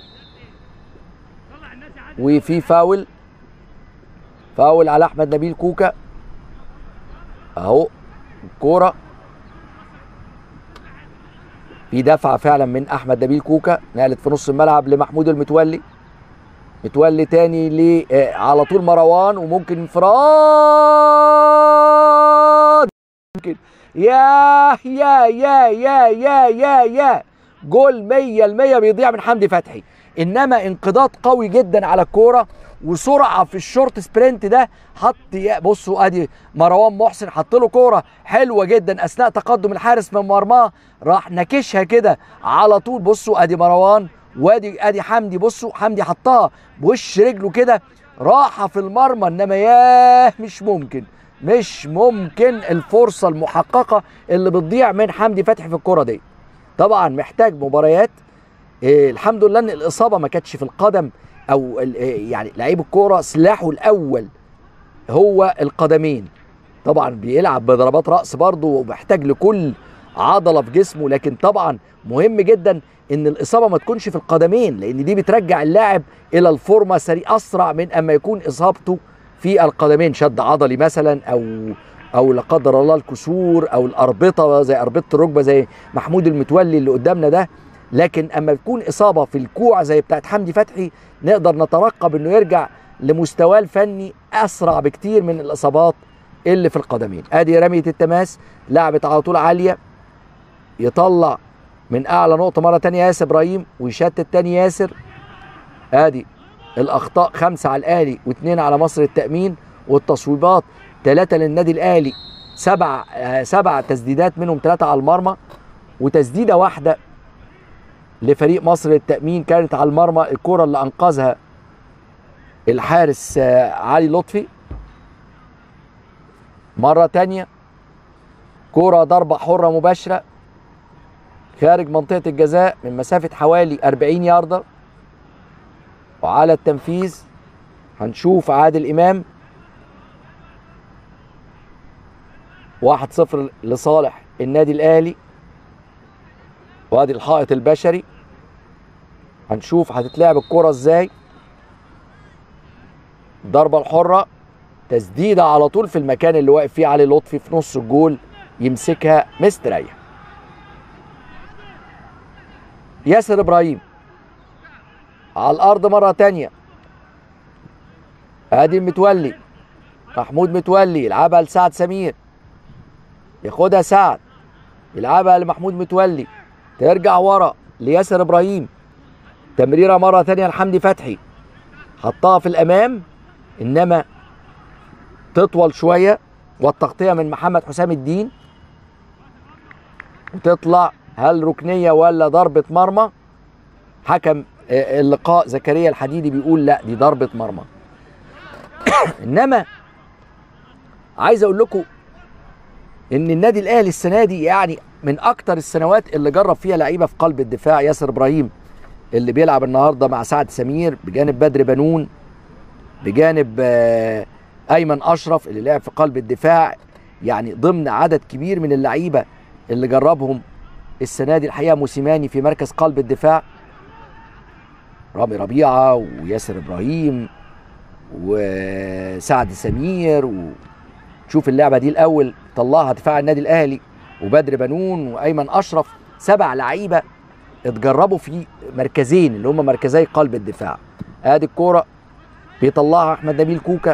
وفي فاول فاول على احمد نبيل كوكا اهو الكوره في دفعه فعلا من احمد نبيل كوكا نقلت في نص الملعب لمحمود المتولي متولي تاني ل آه، على طول مروان وممكن انفراد ممكن يا يا يا يا يا يا يا جول 100% بيضيع من حمدي فتحي انما انقضاض قوي جدا على الكوره وسرعه في الشورت سبرنت ده حط يا- بصوا ادي مروان محسن حط له كوره حلوه جدا اثناء تقدم الحارس من مرماه راح نكشها كده على طول بصوا ادي مروان وادي ادي حمدي بصوا حمدي حطها بوش رجله كده راحه في المرمى انما ياه مش ممكن مش ممكن الفرصه المحققه اللي بتضيع من حمدي فتحي في الكوره دي طبعا محتاج مباريات إيه الحمد لله ان الاصابه ما كانتش في القدم او ال- يعني لعيب الكوره سلاحه الاول هو القدمين طبعا بيلعب بضربات راس برضه ومحتاج لكل عضله في جسمه لكن طبعا مهم جدا ان الاصابه ما تكونش في القدمين لان دي بترجع اللاعب الى الفورمه سريع اسرع من اما يكون اصابته في القدمين شد عضلي مثلا او او لا قدر الله الكسور او الاربطه زي اربطه الركبه زي محمود المتولي اللي قدامنا ده لكن اما تكون اصابه في الكوع زي بتاعت حمدي فتحي نقدر نترقب انه يرجع لمستواه الفني اسرع بكتير من الاصابات اللي في القدمين ادي رميه التماس لعبت على طول عاليه يطلع من اعلى نقطه مره تانية ياسر ابراهيم ويشتت تاني ياسر ادي الاخطاء خمسه على الاهلي واثنين على مصر التامين والتصويبات ثلاثه للنادي الاهلي سبع آه سبع تسديدات منهم ثلاثه على المرمى وتسديده واحده لفريق مصر للتامين كانت على المرمى الكره اللي انقذها الحارس آه علي لطفي مره تانية كره ضربه حره مباشره خارج منطقه الجزاء من مسافه حوالي 40 يارده وعلى التنفيذ هنشوف عادل امام واحد صفر لصالح النادي الاهلي وادي الحائط البشري هنشوف هتتلعب الكرة ازاي ضربة الحرة تسديدة على طول في المكان اللي واقف فيه علي لطفي في نص الجول يمسكها مستريح ياسر ابراهيم على الارض مرة تانية ادي المتولي محمود متولي يلعبها لسعد سمير ياخدها سعد يلعبها لمحمود متولي ترجع ورا لياسر ابراهيم تمريره مره ثانيه لحمدي فتحي حطها في الامام انما تطول شويه والتغطيه من محمد حسام الدين وتطلع هل ركنيه ولا ضربه مرمى حكم اللقاء زكريا الحديدي بيقول لا دي ضربه مرمى انما عايز اقول لكم ان النادي الاهلي السنه دي يعني من اكتر السنوات اللي جرب فيها لعيبه في قلب الدفاع ياسر ابراهيم اللي بيلعب النهارده مع سعد سمير بجانب بدر بنون بجانب ايمن اشرف اللي لعب في قلب الدفاع يعني ضمن عدد كبير من اللعيبه اللي جربهم السنه دي الحقيقه موسيماني في مركز قلب الدفاع رامي ربيعه وياسر ابراهيم وسعد سمير و شوف اللعبه دي الاول طلعها دفاع النادي الاهلي وبدر بنون وايمن اشرف سبع لعيبه اتجربوا في مركزين اللي هم مركزي قلب الدفاع ادي الكوره بيطلعها احمد نبيل كوكا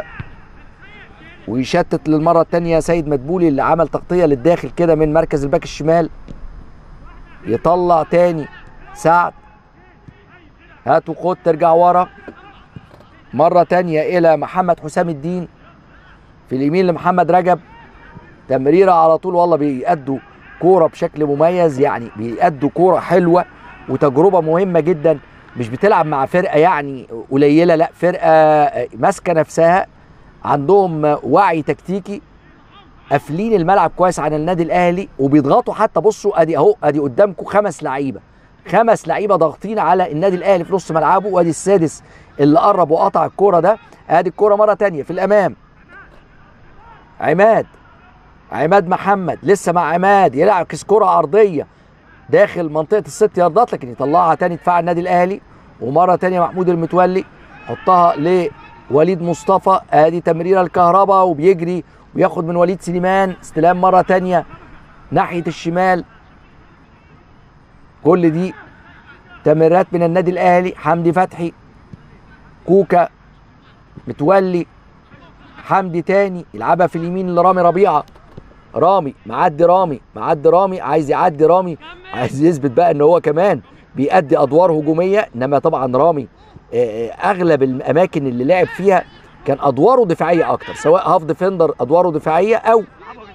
ويشتت للمره الثانيه سيد مدبولي اللي عمل تغطيه للداخل كده من مركز الباك الشمال يطلع تاني سعد هات وخد ترجع ورا مره تانيه الى محمد حسام الدين في اليمين لمحمد رجب تمريره على طول والله بيأدوا كوره بشكل مميز يعني بيأدوا كوره حلوه وتجربه مهمه جدا مش بتلعب مع فرقه يعني قليله لا فرقه ماسكه نفسها عندهم وعي تكتيكي قافلين الملعب كويس عن النادي الاهلي وبيضغطوا حتى بصوا ادي اهو ادي قدامكم خمس لعيبه خمس لعيبه ضاغطين على النادي الاهلي في نص ملعبه وادي السادس اللي قرب وقطع الكوره ده ادي الكوره مره تانية في الامام عماد عماد محمد لسه مع عماد يلعب كيس كرة عرضية داخل منطقة الست ياردات لكن يطلعها تاني دفاع النادي الأهلي ومرة تانية محمود المتولي حطها لوليد مصطفى ادي تمريرة الكهرباء وبيجري وياخد من وليد سليمان استلام مرة تانية ناحية الشمال كل دي تمريرات من النادي الأهلي حمدي فتحي كوكا متولي حمدي تاني يلعبها في اليمين لرامي ربيعه رامي معدي رامي معدي رامي عايز يعدي رامي عايز يثبت بقى ان هو كمان بيأدي ادوار هجوميه انما طبعا رامي اغلب الاماكن اللي لعب فيها كان ادواره دفاعيه اكتر سواء هاف ديفندر ادواره دفاعيه او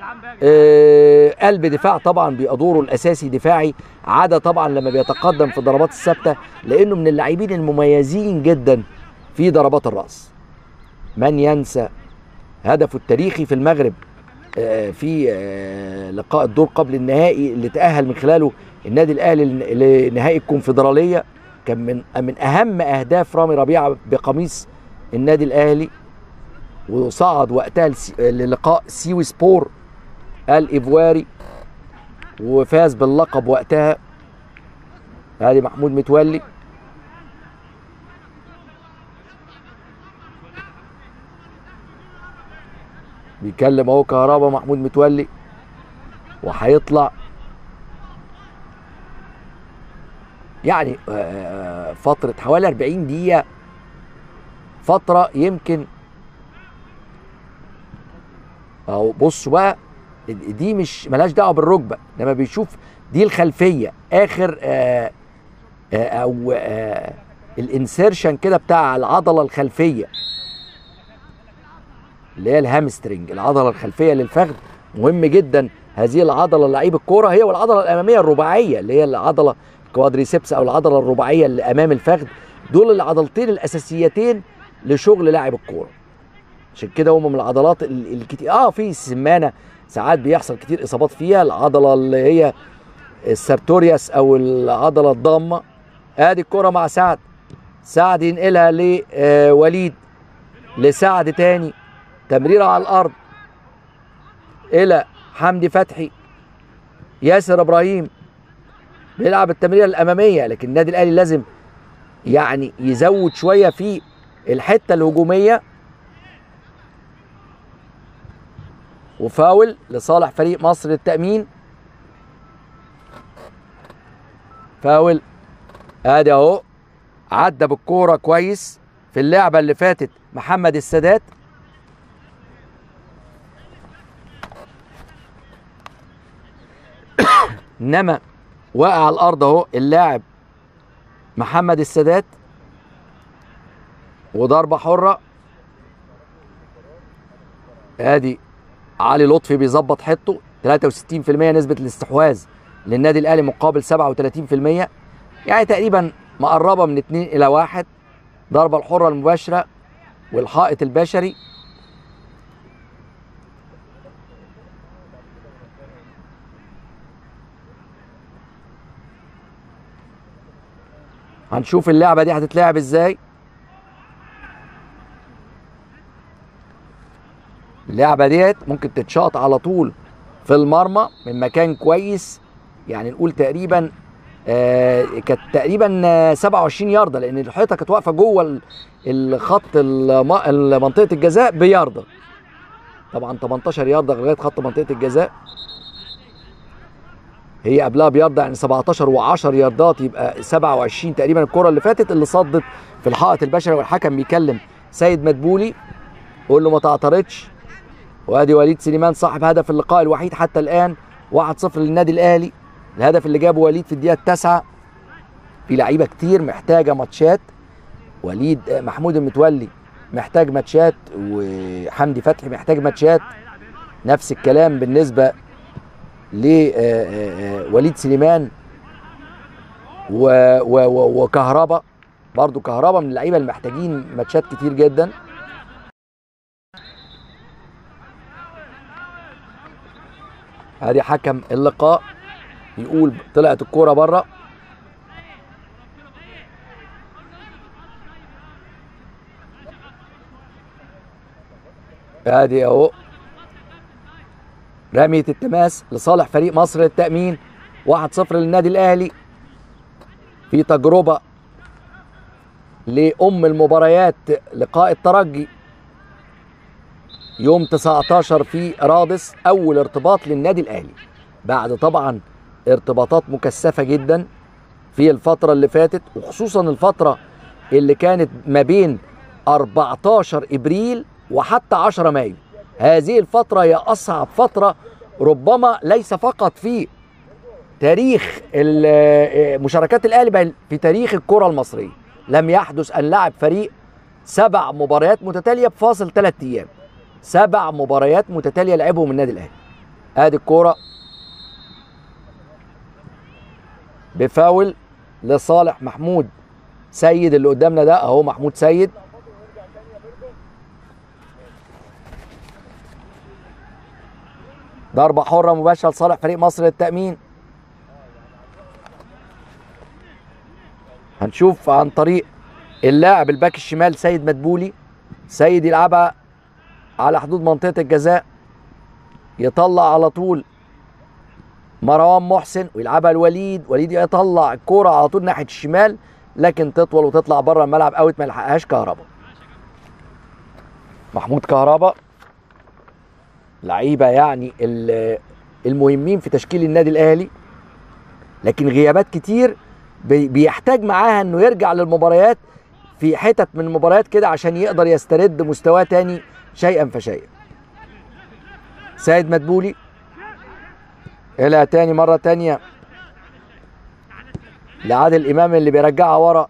قلب دفاع طبعا بادوره الاساسي دفاعي عاده طبعا لما بيتقدم في الضربات الثابته لانه من اللاعبين المميزين جدا في ضربات الراس من ينسى هدفه التاريخي في المغرب في لقاء الدور قبل النهائي اللي تأهل من خلاله النادي الأهلي لنهائي الكونفدرالية كان من من اهم اهداف رامي ربيعه بقميص النادي الاهلي وصعد وقتها لس- للقاء سيوي سبور الايفواري وفاز باللقب وقتها ادي محمود متولي بيكلم اهو كهربا محمود متولي وهيطلع يعني آه، فترة حوالي 40 دقيقة فترة يمكن اهو بصوا بقى دي مش ملهاش دعوة بالركبة لما بيشوف دي الخلفية اخر آه آه او آه الانسيرشن كده بتاع العضلة الخلفية اللي هي الهامسترنج العضله الخلفيه للفخذ مهم جدا هذه العضله لعيب الكوره هي والعضله الاماميه الرباعيه اللي هي العضله كوادريسبس او العضله الرباعيه اللي امام الفخذ دول العضلتين الاساسيتين لشغل لاعب الكوره عشان كده هم من العضلات ال- الكتير اه في سمانه ساعات بيحصل كتير اصابات فيها العضله اللي هي السارتورياس او العضله الضامه ادي الكره مع سعد سعد ينقلها لوليد لسعد تاني تمريره على الارض الى حمدي فتحي ياسر ابراهيم بيلعب التمريره الاماميه لكن النادي الاهلي لازم يعني يزود شويه في الحته الهجوميه وفاول لصالح فريق مصر للتامين فاول ادي اهو عدى بالكوره كويس في اللعبه اللي فاتت محمد السادات انما وقع على الارض اهو اللاعب محمد السادات وضربه حره ادي علي لطفي بيظبط حته 63% نسبه الاستحواذ للنادي الاهلي مقابل 37% يعني تقريبا مقربه من 2 الى 1 ضربه الحره المباشره والحائط البشري هنشوف اللعبه دي هتتلعب ازاي اللعبه ديت ممكن تتشاط على طول في المرمى من مكان كويس يعني نقول تقريبا آه كانت تقريبا آه، 27 يارده لان الحيطه كانت واقفه جوه ال- الخط الم- منطقه الجزاء بيارده طبعا 18 يارده لغايه خط منطقه الجزاء هي قبلها بيارده يعني 17 و10 ياردات يبقى 27 تقريبا الكره اللي فاتت اللي صدت في الحائط البشري والحكم بيكلم سيد مدبولي قول له ما تعترضش وادي وليد سليمان صاحب هدف اللقاء الوحيد حتى الان 1-0 للنادي الاهلي الهدف اللي جابه وليد في الدقيقه التاسعه في لعيبه كتير محتاجه ماتشات وليد آه، محمود المتولي محتاج ماتشات وحمدي فتحي محتاج ماتشات نفس الكلام بالنسبه لوليد سليمان و و و وكهربا برضو كهربا من اللعيبه اللي محتاجين ماتشات كتير جدا ادي حكم اللقاء يقول طلعت الكوره بره ادي اهو رمية التماس لصالح فريق مصر للتأمين 1-0 للنادي الأهلي في تجربة لأم المباريات لقاء الترجي يوم 19 في رادس أول ارتباط للنادي الأهلي بعد طبعا ارتباطات مكثفة جدا في الفترة اللي فاتت وخصوصا الفترة اللي كانت ما بين 14 إبريل وحتى 10 مايو هذه الفترة هي أصعب فترة ربما ليس فقط في تاريخ ال- مشاركات الأهلي بل في تاريخ الكرة المصرية لم يحدث أن لعب فريق سبع مباريات متتالية بفاصل ثلاث أيام سبع مباريات متتالية لعبهم النادي الأهلي ادي الكورة بفاول لصالح محمود سيد اللي قدامنا ده اهو محمود سيد ضربة حرة مباشرة لصالح فريق مصر للتأمين هنشوف عن طريق اللاعب الباك الشمال سيد مدبولي سيد يلعبها على حدود منطقه الجزاء يطلع على طول مروان محسن ويلعبها الوليد وليد يطلع الكوره على طول ناحيه الشمال لكن تطول وتطلع بره الملعب اوت ما يلحقهاش كهربا محمود كهربا لعيبه يعني المهمين في تشكيل النادي الاهلي لكن غيابات كتير بيحتاج معاها انه يرجع للمباريات في حتت من المباريات كده عشان يقدر يسترد مستواه تاني شيئا فشيئا سيد مدبولي الى تاني مره تانيه لعادل امام اللي بيرجعها ورا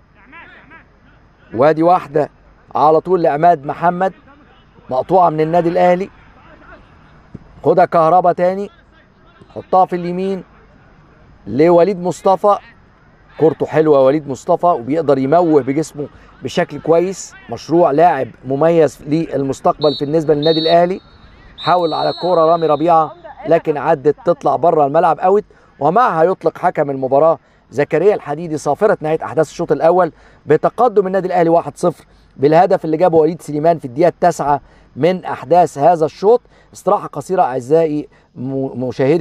وادي واحده على طول لعماد محمد مقطوعه من النادي الاهلي خدها كهربا تاني حطها في اليمين لوليد مصطفى كورته حلوه وليد مصطفى وبيقدر يموه بجسمه بشكل كويس مشروع لاعب مميز للمستقبل بالنسبه للنادي الاهلي حاول على الكوره رامي ربيعه لكن عدت تطلع بره الملعب اوت ومعها يطلق حكم المباراه زكريا الحديدي صافره نهايه احداث الشوط الاول بتقدم النادي الاهلي 1-0 بالهدف اللي جابه وليد سليمان في الدقيقه التاسعه من احداث هذا الشوط استراحه قصيره اعزائي مشاهدي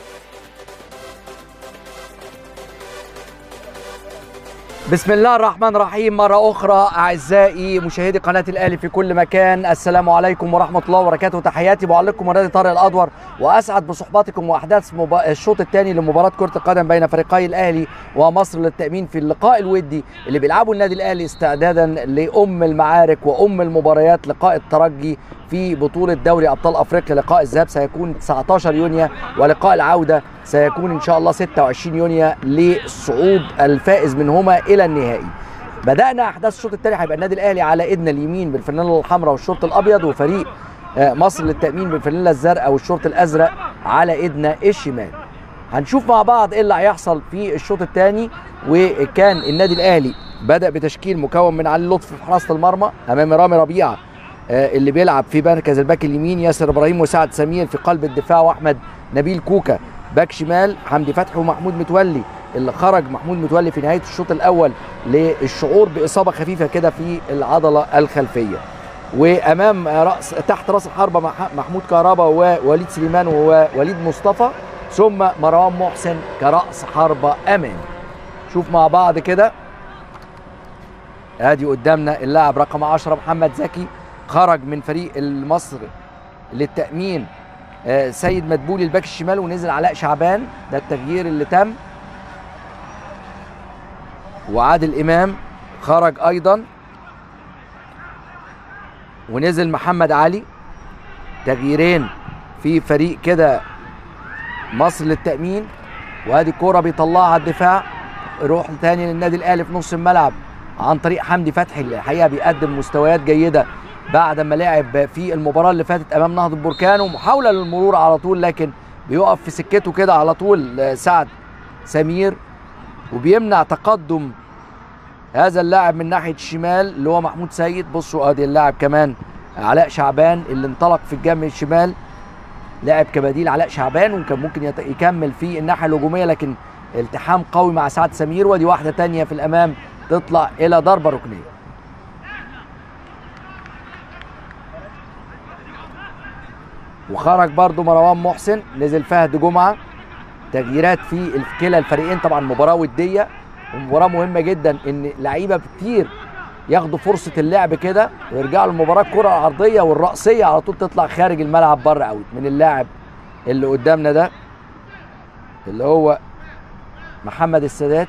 بسم الله الرحمن الرحيم مرة أخرى أعزائي مشاهدي قناة الأهلي في كل مكان السلام عليكم ورحمة الله وبركاته تحياتي معلقكم مرادي طارق الأدور وأسعد بصحباتكم وأحداث مب... الشوط الثاني لمباراة كرة القدم بين فريقي الأهلي ومصر للتأمين في اللقاء الودي اللي بيلعبه النادي الأهلي استعدادا لأم المعارك وأم المباريات لقاء الترجي في بطولة دوري أبطال أفريقيا لقاء الذهاب سيكون 19 يونيو ولقاء العودة سيكون إن شاء الله 26 يونيو للصعود الفائز منهما إلى النهائي بدأنا أحداث الشوط الثاني هيبقى النادي الأهلي على إيدنا اليمين بالفانيلا الحمراء والشورت الأبيض وفريق مصر للتأمين بالفانيلا الزرقاء والشورت الأزرق على إيدنا الشمال هنشوف مع بعض ايه اللي هيحصل في الشوط الثاني وكان النادي الاهلي بدا بتشكيل مكون من علي لطفي في حراسه المرمى امام رامي ربيعه اللي بيلعب في مركز الباك اليمين ياسر ابراهيم وسعد سمير في قلب الدفاع واحمد نبيل كوكا باك شمال حمدي فتحي ومحمود متولي اللي خرج محمود متولي في نهايه الشوط الاول للشعور باصابه خفيفه كده في العضله الخلفيه وامام راس تحت راس الحربه محمود كهربا ووليد سليمان ووليد مصطفى ثم مروان محسن كراس حربه امامي شوف مع بعض كده ادي قدامنا اللاعب رقم 10 محمد زكي خرج من فريق مصر للتامين سيد مدبولي الباك الشمال ونزل علاء شعبان ده التغيير اللي تم وعادل امام خرج ايضا ونزل محمد علي تغييرين في فريق كده مصر للتامين وادي كوره بيطلعها الدفاع روح تاني للنادي الاهلي في نص الملعب عن طريق حمدي فتحي اللي الحقيقه بيقدم مستويات جيده بعد ما لعب في المباراه اللي فاتت امام نهضه بركان ومحاوله للمرور على طول لكن بيقف في سكته كده على طول سعد سمير وبيمنع تقدم هذا اللاعب من ناحيه الشمال اللي هو محمود سيد بصوا ادي اللاعب كمان علاء شعبان اللي انطلق في الجنب الشمال لعب كبديل علاء شعبان وكان ممكن يكمل في الناحيه الهجوميه لكن التحام قوي مع سعد سمير ودي واحده تانية في الامام تطلع الى ضربه ركنيه وخرج برضو مروان محسن نزل فهد جمعه تغييرات في كلا الفريقين طبعا مباراه وديه ومباراه مهمه جدا ان لعيبه كتير ياخدوا فرصه اللعب كده ويرجعوا للمباراه الكره العرضيه والراسيه على طول تطلع خارج الملعب بره اوت من اللاعب اللي قدامنا ده اللي هو محمد السادات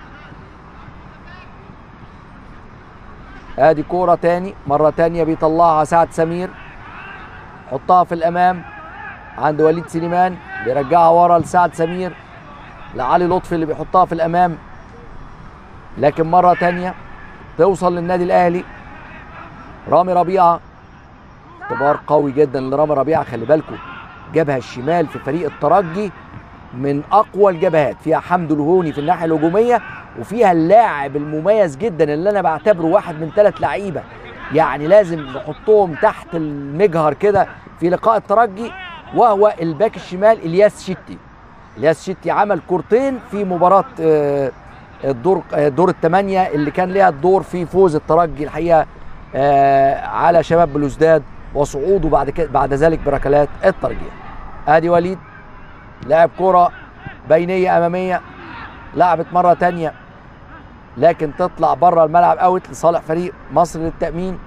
ادي كوره تاني مره تانيه بيطلعها سعد سمير حطها في الامام عند وليد سليمان بيرجعها ورا لسعد سمير لعلي لطفي اللي بيحطها في الامام لكن مره تانيه توصل للنادي الاهلي رامي ربيعه اختبار قوي جدا لرامي ربيعه خلي بالكم جبهه الشمال في فريق الترجي من اقوى الجبهات فيها حمد الهوني في الناحيه الهجوميه وفيها اللاعب المميز جدا اللي انا بعتبره واحد من ثلاث لعيبه يعني لازم نحطهم تحت المجهر كده في لقاء الترجي وهو الباك الشمال الياس شتي الياس شتي عمل كورتين في مباراه الدور دور الثمانيه اللي كان ليها الدور في فوز الترجي الحقيقه آه على شباب بلوزداد وصعوده بعد كده بعد ذلك بركلات الترجيح ادي وليد لعب كره بينيه اماميه لعبت مره تانية لكن تطلع بره الملعب اوت لصالح فريق مصر للتامين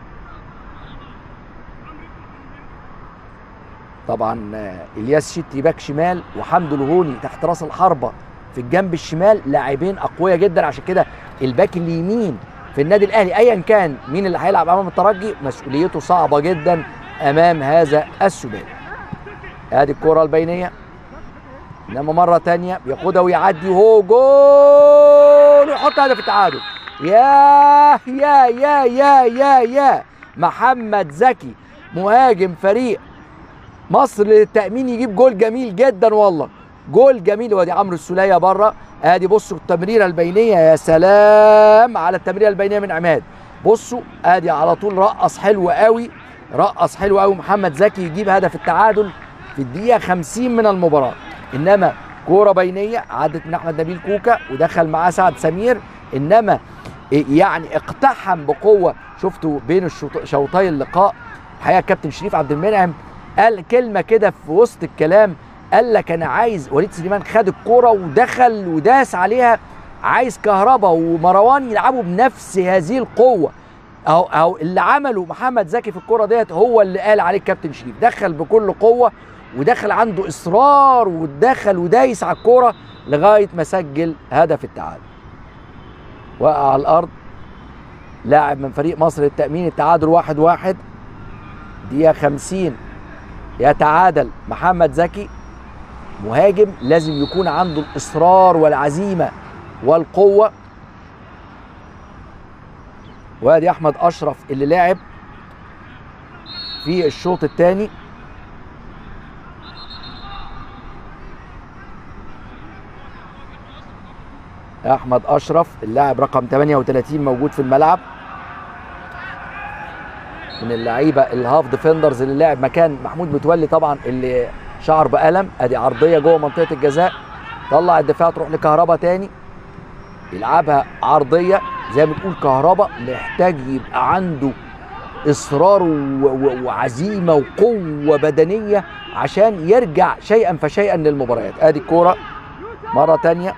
طبعا آه، الياس شتي باك شمال وحمد الهوني تحت راس الحربه في الجنب الشمال لاعبين اقوياء جدا عشان كده الباك اليمين في النادي الاهلي ايا كان مين اللي هيلعب امام الترجي مسؤوليته صعبه جدا امام هذا السوداني ادي الكره البينيه انما مره تانية بياخدها ويعدي وهو جول ويحط هدف التعادل يا يا يا يا يا يا محمد زكي مهاجم فريق مصر للتامين يجيب جول جميل جدا والله جول جميل وادي عمرو السوليه بره ادي بصوا التمريره البينيه يا سلام على التمريره البينيه من عماد بصوا ادي على طول رقص حلو قوي رقص حلو قوي محمد زكي يجيب هدف التعادل في الدقيقه 50 من المباراه انما كوره بينيه عدت من احمد نبيل كوكا ودخل معاه سعد سمير انما يعني اقتحم بقوه شفتوا بين الشوط- شوطي اللقاء الحقيقه كابتن شريف عبد المنعم قال كلمه كده في وسط الكلام قال لك انا عايز وليد سليمان خد الكوره ودخل وداس عليها عايز كهربا ومروان يلعبوا بنفس هذه القوه اهو اهو اللي عمله محمد زكي في الكوره ديت هو اللي قال عليه الكابتن شريف دخل بكل قوه ودخل عنده اصرار ودخل ودايس على الكوره لغايه ما سجل هدف التعادل وقع على الارض لاعب من فريق مصر للتامين التعادل واحد واحد دقيقه 50 يتعادل محمد زكي مهاجم لازم يكون عنده الاصرار والعزيمه والقوه وادي احمد اشرف اللي لعب في الشوط الثاني احمد اشرف اللاعب رقم 38 موجود في الملعب من اللعيبه الهاف ديفندرز اللي لعب مكان محمود متولي طبعا اللي شعر بقلم ادي عرضيه جوه منطقه الجزاء طلع الدفاع تروح لكهربا تاني يلعبها عرضيه زي ما بتقول كهربا محتاج يبقى عنده اصرار و- و- وعزيمه وقوه بدنيه عشان يرجع شيئا فشيئا للمباريات ادي الكوره مره تانية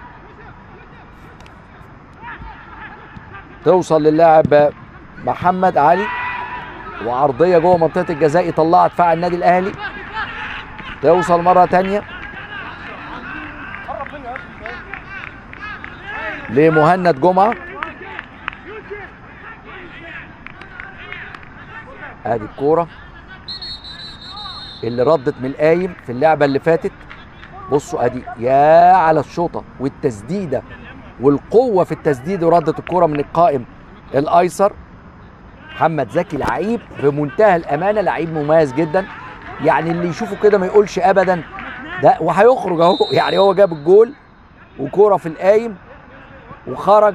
توصل للاعب محمد علي وعرضيه جوه منطقه الجزاء يطلعها دفاع النادي الاهلي توصل مره تانية لمهند جمعه ادي الكوره اللي ردت من القايم في اللعبه اللي فاتت بصوا ادي يا على الشوطه والتسديده والقوه في التسديد وردت الكوره من القائم الايسر محمد زكي لعيب بمنتهى الامانه لعيب مميز جدا يعني اللي يشوفه كده ما يقولش ابدا ده وهيخرج اهو يعني هو جاب الجول وكوره في القايم وخرج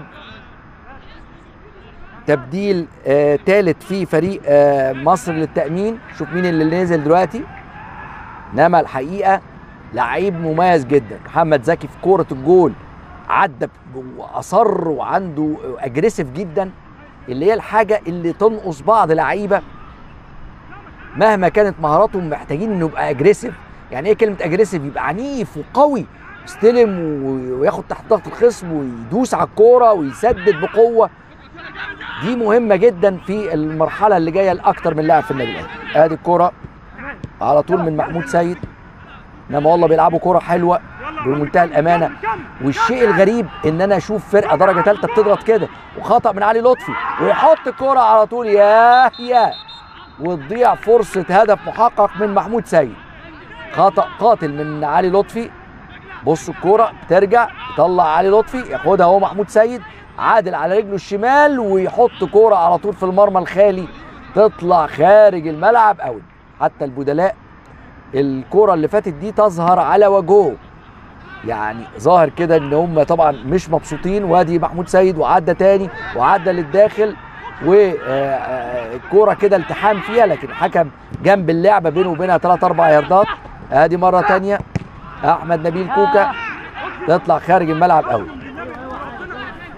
تبديل آه تالت في فريق آه مصر للتأمين شوف مين اللي نزل دلوقتي انما الحقيقة لعيب مميز جدا محمد زكي في كورة الجول عدى وأصر وعنده أجريسيف جدا اللي هي الحاجة اللي تنقص بعض لعيبة مهما كانت مهاراتهم محتاجين انه يبقى اجريسيف يعني ايه كلمة اجريسيف يبقى عنيف وقوي يستلم و- وياخد تحت ضغط الخصم ويدوس على الكورة ويسدد بقوة دي مهمة جدا في المرحلة اللي جاية لأكتر من لاعب في النادي الأهلي. ادي الكرة على طول من محمود سيد انما والله بيلعبوا كرة حلوة بمنتهى الأمانة والشيء الغريب إن أنا أشوف فرقة درجة ثالثة بتضغط كده وخطأ من علي لطفي ويحط الكرة على طول ياه ياه وتضيع فرصة هدف محقق من محمود سيد خطأ قاتل من علي لطفي بصوا الكورة بترجع يطلع علي لطفي ياخدها هو محمود سيد عادل على رجله الشمال ويحط كورة على طول في المرمى الخالي تطلع خارج الملعب اوت حتى البدلاء الكورة اللي فاتت دي تظهر على وجهه يعني ظاهر كده ان هم طبعا مش مبسوطين وادي محمود سيد وعدى تاني وعدى للداخل والكوره كده التحام فيها لكن حكم جنب اللعبه بينه وبينها 3 4 ياردات ادي مره تانية احمد نبيل كوكا تطلع خارج الملعب قوي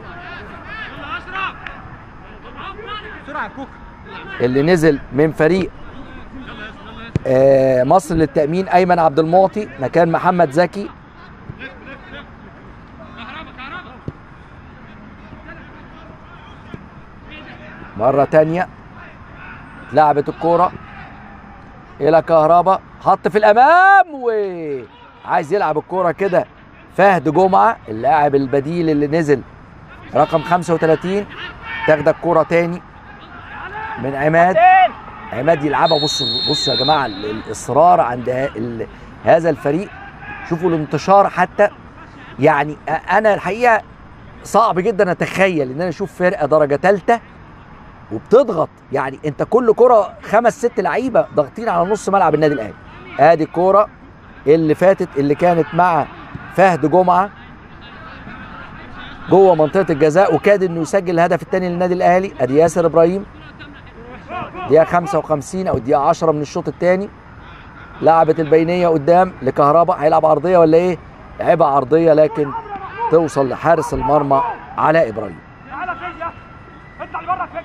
اللي نزل من فريق آه، مصر للتامين ايمن عبد المعطي مكان محمد زكي مرة تانية لعبت الكورة إلى كهربا حط في الأمام وعايز يلعب الكورة كده فهد جمعة اللاعب البديل اللي نزل رقم 35 تاخد الكورة تاني من عماد عماد يلعبها بصوا بصوا يا جماعة ال- الإصرار عند ه- ال- هذا الفريق شوفوا الانتشار حتى يعني أ- أنا الحقيقة صعب جدا أتخيل إن أنا أشوف فرقة درجة ثالثة وبتضغط يعني انت كل كرة خمس ست لعيبه ضاغطين على نص ملعب النادي الاهلي ادي الكوره اللي فاتت اللي كانت مع فهد جمعه جوه منطقه الجزاء وكاد انه يسجل الهدف الثاني للنادي الاهلي ادي ياسر ابراهيم دقيقه 55 او دقيقه 10 من الشوط الثاني لعبت البينيه قدام لكهربا هيلعب عرضيه ولا ايه لعبها عرضيه لكن توصل لحارس المرمى علاء ابراهيم تعالى فيا اطلع لبره فيا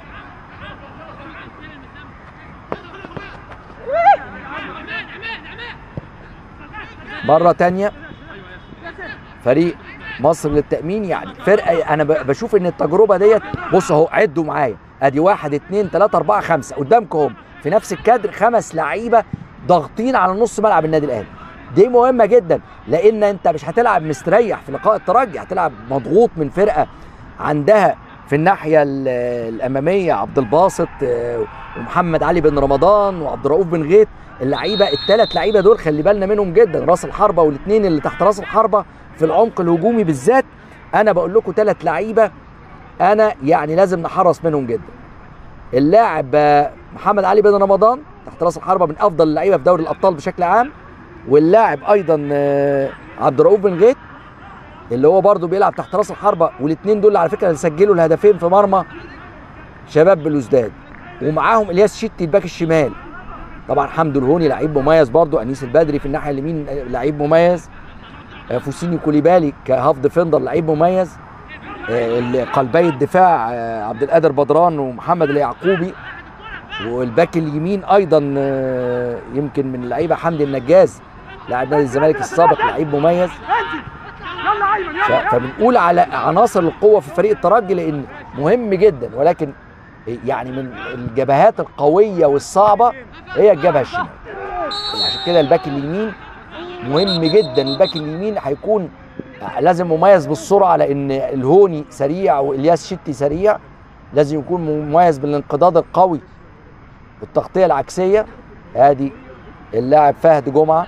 مرة تانية فريق مصر للتأمين يعني فرقة أنا ب- بشوف إن التجربة ديت بص أهو عدوا معايا أدي واحد اتنين تلاتة أربعة خمسة قدامكم هم في نفس الكادر خمس لعيبة ضاغطين على نص ملعب النادي الأهلي دي مهمة جدا لأن أنت مش هتلعب مستريح في لقاء الترجي هتلعب مضغوط من فرقة عندها في الناحية ال- الأمامية عبد الباسط آه، ومحمد علي بن رمضان وعبد الرؤوف بن غيث اللعيبه الثلاث لعيبه دول خلي بالنا منهم جدا راس الحربه والاثنين اللي تحت راس الحربه في العمق الهجومي بالذات انا بقول لكم ثلاث لعيبه انا يعني لازم نحرص منهم جدا اللاعب آه، محمد علي بن رمضان تحت راس الحربه من افضل اللعيبه في دوري الابطال بشكل عام واللاعب ايضا آه، عبد الرؤوف بن غيث اللي هو برضه بيلعب تحت راس الحربه والاثنين دول على فكره اللي سجلوا الهدفين في مرمى شباب بلوزداد ومعاهم الياس شتي الباك الشمال طبعا حمدو الهوني لعيب مميز برضو انيس البدري في الناحيه اليمين لعيب مميز آه، فوسينيو كوليبالي كهاف ديفندر لعيب مميز آه، ال- قلبي الدفاع آه، عبد القادر بدران ومحمد اليعقوبي والباك اليمين ايضا آه، يمكن من اللعيبه حمدي النجاز لاعب نادي الزمالك السابق لعيب مميز انزل يلا ايمن ف- يلا يلا فبنقول على عناصر القوه في فريق الترجي لان مهم جدا ولكن يعني من الجبهات القويه والصعبه هي الجبهه الشمال عشان كده الباك اليمين مهم جدا الباك اليمين هيكون لازم مميز بالسرعه لان الهوني سريع والياس شتي سريع لازم يكون مميز بالانقضاض القوي والتغطيه العكسيه ادي اللاعب فهد جمعه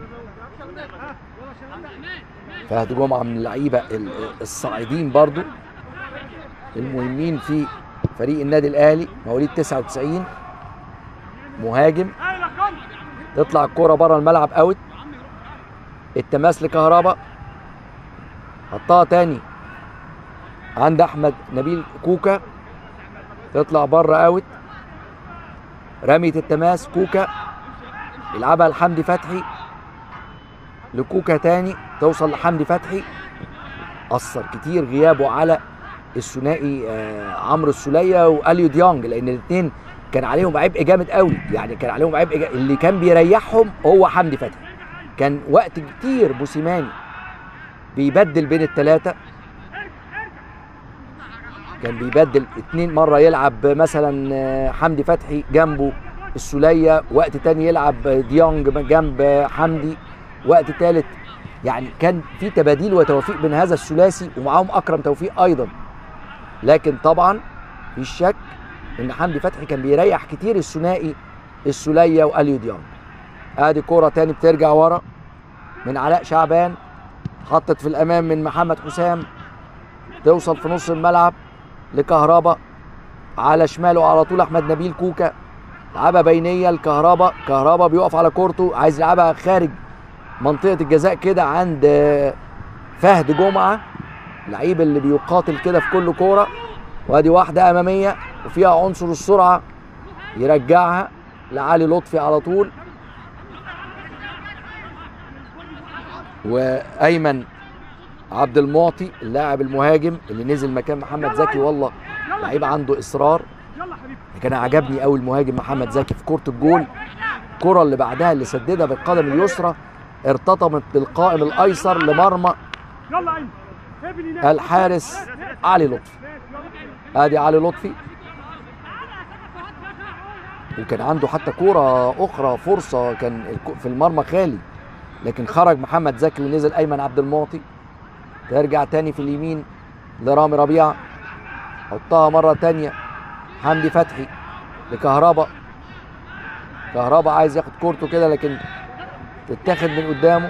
فهد جمعه من اللعيبه ال- الصاعدين برضو المهمين في فريق النادي الاهلي مواليد 99 مهاجم ايوه كم تطلع الكرة بره الملعب اوت التماس لكهربا حطها تاني عند احمد نبيل كوكا تطلع بره اوت رمية التماس كوكا يلعبها لحمدي فتحي لكوكا تاني توصل لحمدي فتحي اثر كتير غيابه على الثنائي آه، عمرو السوليه واليو ديانج لان الاثنين كان عليهم عبء جامد قوي يعني كان عليهم عبء جا... اللي كان بيريحهم هو حمدي فتحي كان وقت كتير موسيماني بيبدل بين الثلاثه كان بيبدل اتنين مره يلعب مثلا آه، حمدي فتحي جنبه السوليه وقت تاني يلعب ديانج جنب حمدي وقت تالت يعني كان في تباديل وتوفيق بين هذا الثلاثي ومعاهم اكرم توفيق ايضا لكن طبعا في شك ان حمدي فتحي كان بيريح كتير الثنائي السوليه واليو ديانج ادي كوره تاني بترجع ورا من علاء شعبان حطت في الامام من محمد حسام توصل في نص الملعب لكهربا على شماله على طول احمد نبيل كوكا لعبها بينيه لكهربا كهربا بيقف على كورته عايز يلعبها خارج منطقه الجزاء كده عند آه، فهد جمعه اللعيب اللي بيقاتل كده في كل كوره وادي واحده اماميه وفيها عنصر السرعه يرجعها لعلي لطفي على طول وايمن عبد المعطي اللاعب المهاجم اللي نزل مكان محمد زكي والله لعيب عنده اصرار يلا حبيبي كان عجبني قوي المهاجم محمد زكي في كرة الجول الكرة اللي بعدها اللي سددها بالقدم اليسرى ارتطمت بالقائم الايسر لمرمى يلا ايمن ابني نام الحارس علي لطفي ادي علي لطفي وكان عنده حتى كورة أخرى فرصة كان الك- في المرمى خالي لكن خرج محمد زكي ونزل أيمن عبد المعطي ترجع تاني في اليمين لرامي ربيعة حطها مرة تانية حمدي فتحي لكهربا كهربا عايز ياخد كورته كده لكن تتاخد من قدامه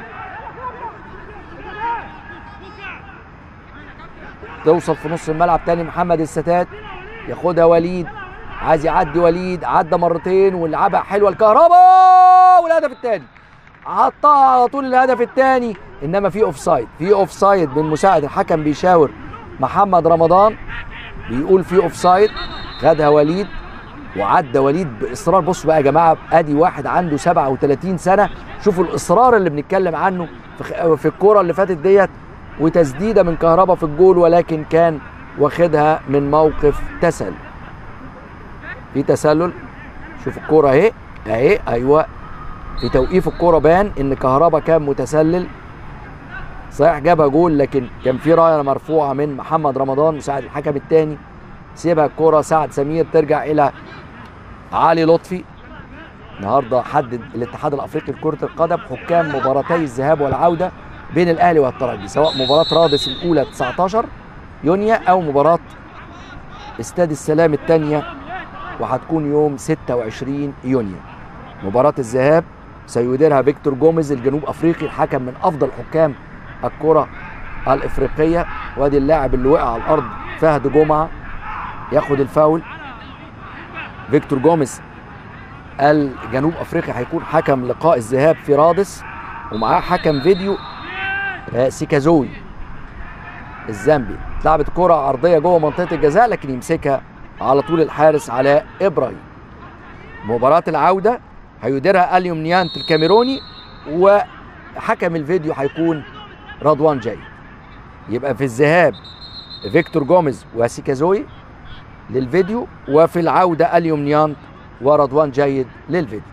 توصل في نص الملعب تاني محمد الستات ياخدها وليد عايز يعدي وليد عدى مرتين ولعبها حلوه الكهرباء والهدف الثاني حطها على طول الهدف الثاني انما في اوف سايد في اوف سايد من مساعد الحكم بيشاور محمد رمضان بيقول في اوف سايد خدها وليد وعدى وليد باصرار بصوا بقى يا جماعه ادي واحد عنده 37 سنه شوفوا الاصرار اللي بنتكلم عنه في خ- في الكوره اللي فاتت ديت وتسديده من كهربا في الجول ولكن كان واخدها من موقف تسلل في تسلل شوف الكوره اهي اهي ايوه في توقيف الكوره بان ان كهربا كان متسلل صحيح جابها جول لكن كان في رايه مرفوعه من محمد رمضان مساعد الحكم الثاني سيبها الكوره سعد سمير ترجع الى علي لطفي النهارده حدد الاتحاد الافريقي لكره القدم حكام مباراتي الذهاب والعوده بين الاهلي والترجي سواء مباراه رادس الاولى 19 يونيو او مباراه استاد السلام الثانيه وهتكون يوم 26 يونيو مباراه الذهاب سيديرها فيكتور جوميز الجنوب افريقي الحكم من افضل حكام الكره الافريقيه وادي اللاعب اللي وقع على الارض فهد جمعه ياخد الفاول فيكتور جوميز الجنوب افريقي هيكون حكم لقاء الذهاب في رادس ومعاه حكم فيديو آه، سيكازوي الزامبي اتلعبت كرة عرضية جوه منطقة الجزاء لكن يمسكها على طول الحارس علاء إبراهيم مباراة العودة هيديرها اليوم نيانت الكاميروني وحكم الفيديو هيكون رضوان جاي يبقى في الذهاب فيكتور جوميز وسيكازوي للفيديو وفي العودة اليوم نيانت ورضوان جيد للفيديو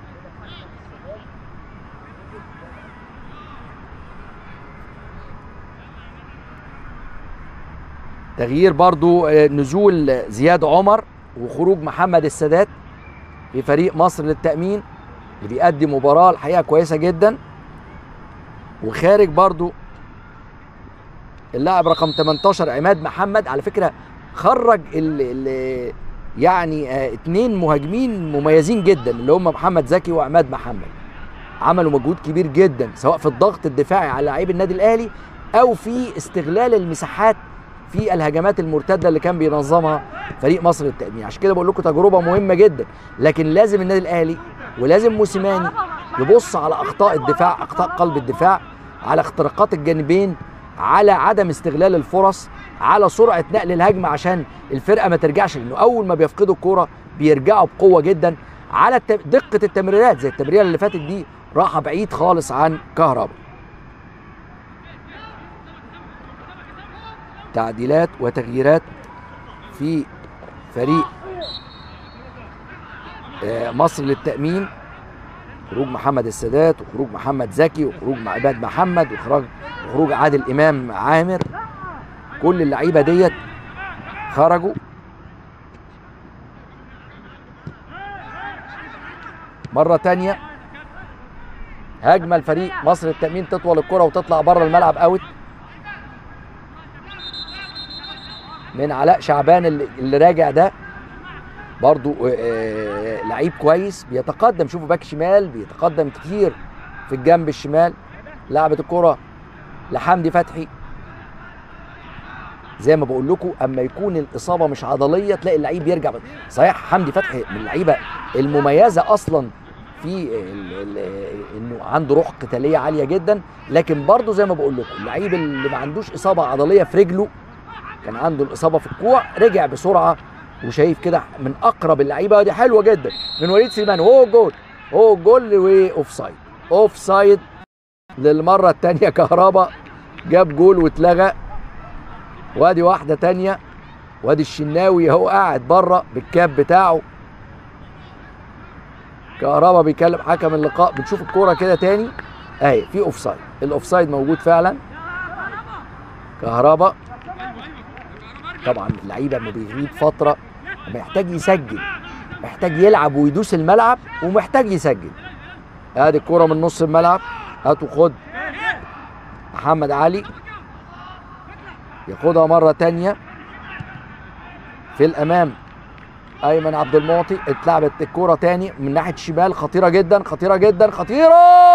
تغيير برضو آه، نزول زياد عمر وخروج محمد السادات في فريق مصر للتأمين اللي بيأدي مباراة الحقيقة كويسة جدا وخارج برضو اللاعب رقم 18 عماد محمد على فكرة خرج ال ال يعني آه، اتنين مهاجمين مميزين جدا اللي هم محمد زكي وعماد محمد عملوا مجهود كبير جدا سواء في الضغط الدفاعي على لعيب النادي الاهلي او في استغلال المساحات في الهجمات المرتده اللي كان بينظمها فريق مصر للتامين عشان كده بقول لكم تجربه مهمه جدا لكن لازم النادي الاهلي ولازم موسيماني يبص على اخطاء الدفاع اخطاء قلب الدفاع على اختراقات الجانبين على عدم استغلال الفرص على سرعه نقل الهجمه عشان الفرقه ما ترجعش لانه اول ما بيفقدوا الكوره بيرجعوا بقوه جدا على الت- دقه التمريرات زي التمريره اللي فاتت دي راحه بعيد خالص عن كهربا تعديلات وتغييرات في فريق آه، مصر للتأمين خروج محمد السادات وخروج محمد زكي وخروج عباد محمد وخروج وخروج عادل إمام عامر كل اللعيبة ديت خرجوا مرة تانية هجمة الفريق مصر للتأمين تطول الكرة وتطلع بره الملعب اوت من علاء شعبان اللي, اللي راجع ده برضو آه، لعيب كويس بيتقدم شوفوا باك شمال بيتقدم كتير في الجنب الشمال لعبت الكرة لحمدي فتحي زي ما بقول لكم اما يكون الاصابه مش عضليه تلاقي اللعيب يرجع صحيح حمدي فتحي من اللعيبه المميزه اصلا في ال- ال- انه عنده روح قتاليه عاليه جدا لكن برضه زي ما بقول لكم اللعيب اللي ما عندوش اصابه عضليه في رجله كان عنده الاصابه في الكوع رجع بسرعه وشايف كده من اقرب اللعيبه دي حلوه جدا من وليد سليمان هو جول هو جول واوف سايد اوف سايد للمره الثانيه كهربا جاب جول واتلغى وادي واحده تانية وادي الشناوي اهو قاعد بره بالكاب بتاعه كهربا بيكلم حكم اللقاء بنشوف الكوره كده تاني اهي في اوفسايد الاوفسايد موجود فعلا كهربا طبعا اللعيبه لما بيغيب فتره محتاج يسجل محتاج يلعب ويدوس الملعب ومحتاج يسجل ادي الكوره من نص الملعب هات وخد محمد علي ياخدها مره تانية في الامام ايمن عبد المعطي اتلعبت الكوره تاني من ناحيه الشمال خطيره جدا خطيره جدا خطيره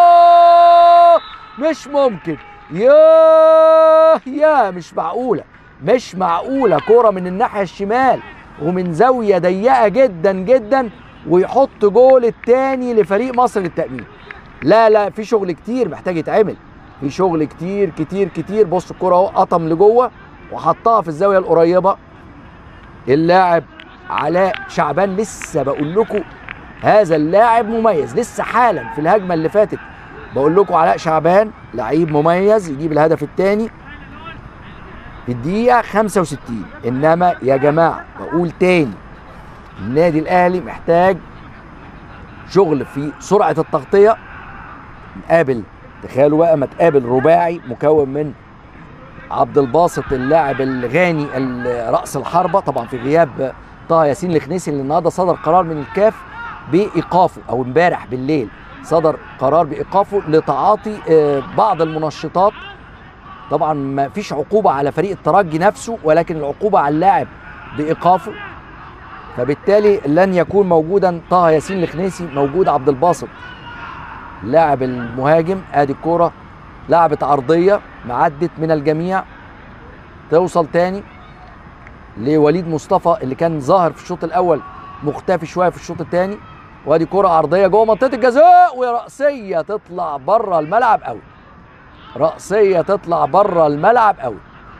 مش ممكن ياه يا مش معقوله مش معقوله كوره من الناحيه الشمال ومن زاويه ضيقه جدا جدا ويحط جول التاني لفريق مصر للتامين لا لا في شغل كتير محتاج يتعمل في شغل كتير كتير كتير بص الكوره اهو قطم لجوه وحطها في الزاويه القريبه اللاعب علاء شعبان لسه بقول لكم هذا اللاعب مميز لسه حالا في الهجمه اللي فاتت بقول لكم علاء شعبان لعيب مميز يجيب الهدف الثاني في الدقيقه 65 انما يا جماعه بقول تاني النادي الاهلي محتاج شغل في سرعه التغطيه نقابل تخيلوا بقى ما تقابل رباعي مكون من عبد الباسط اللاعب الغاني راس الحربه طبعا في غياب طه ياسين الخنيسي اللي النهارده صدر قرار من الكاف بايقافه او امبارح بالليل صدر قرار بايقافه لتعاطي آه، بعض المنشطات طبعا ما فيش عقوبه على فريق الترجي نفسه ولكن العقوبه على اللاعب بايقافه فبالتالي لن يكون موجودا طه ياسين الخنيسي موجود عبد الباسط اللاعب المهاجم ادي الكوره لعبت عرضيه معدت من الجميع توصل تاني لوليد مصطفى اللي كان ظاهر في الشوط الاول مختفي شويه في الشوط الثاني وادي كره عرضيه جوه منطقه الجزاء وراسيه تطلع بره الملعب قوي راسيه تطلع بره الملعب قوي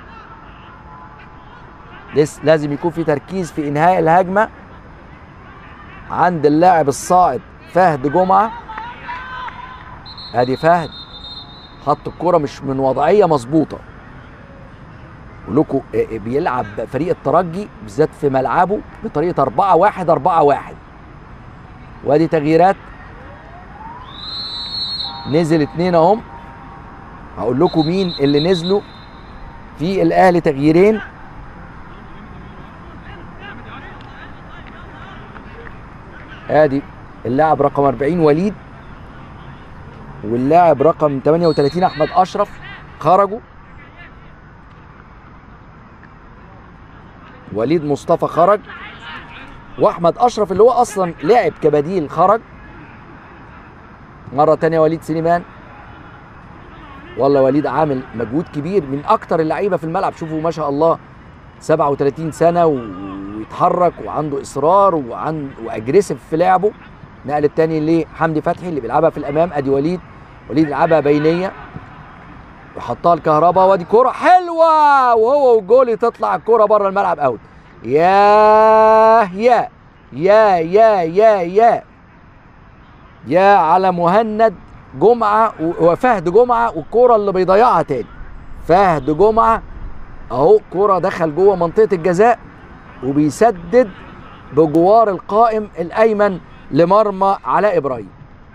لسه لازم يكون في تركيز في انهاء الهجمه عند اللاعب الصاعد فهد جمعه ادي فهد حط الكرة مش من وضعية مظبوطة لكم بيلعب فريق الترجي بالذات في ملعبه بطريقة 4 1 4 1 وادي تغييرات نزل اتنين اهم هقول لكم مين اللي نزلوا في الاهلي تغييرين ادي اللاعب رقم 40 وليد واللاعب رقم 38 احمد اشرف خرجوا وليد مصطفى خرج واحمد اشرف اللي هو اصلا لعب كبديل خرج مره تانية وليد سليمان والله وليد عامل مجهود كبير من اكتر اللعيبه في الملعب شوفوا ما شاء الله 37 سنه ويتحرك وعنده اصرار وعن واجريسيف في لعبه نقل التاني لحمدي فتحي اللي بيلعبها في الامام ادي وليد وليد يلعبها بينيه وحطها الكهرباء وادي كوره حلوه وهو والجولي تطلع الكوره بره الملعب اوت ياه يا يا يا يا يا يا على مهند جمعه وفهد جمعه والكوره اللي بيضيعها تاني فهد جمعه اهو كوره دخل جوه منطقه الجزاء وبيسدد بجوار القائم الايمن لمرمى علاء ابراهيم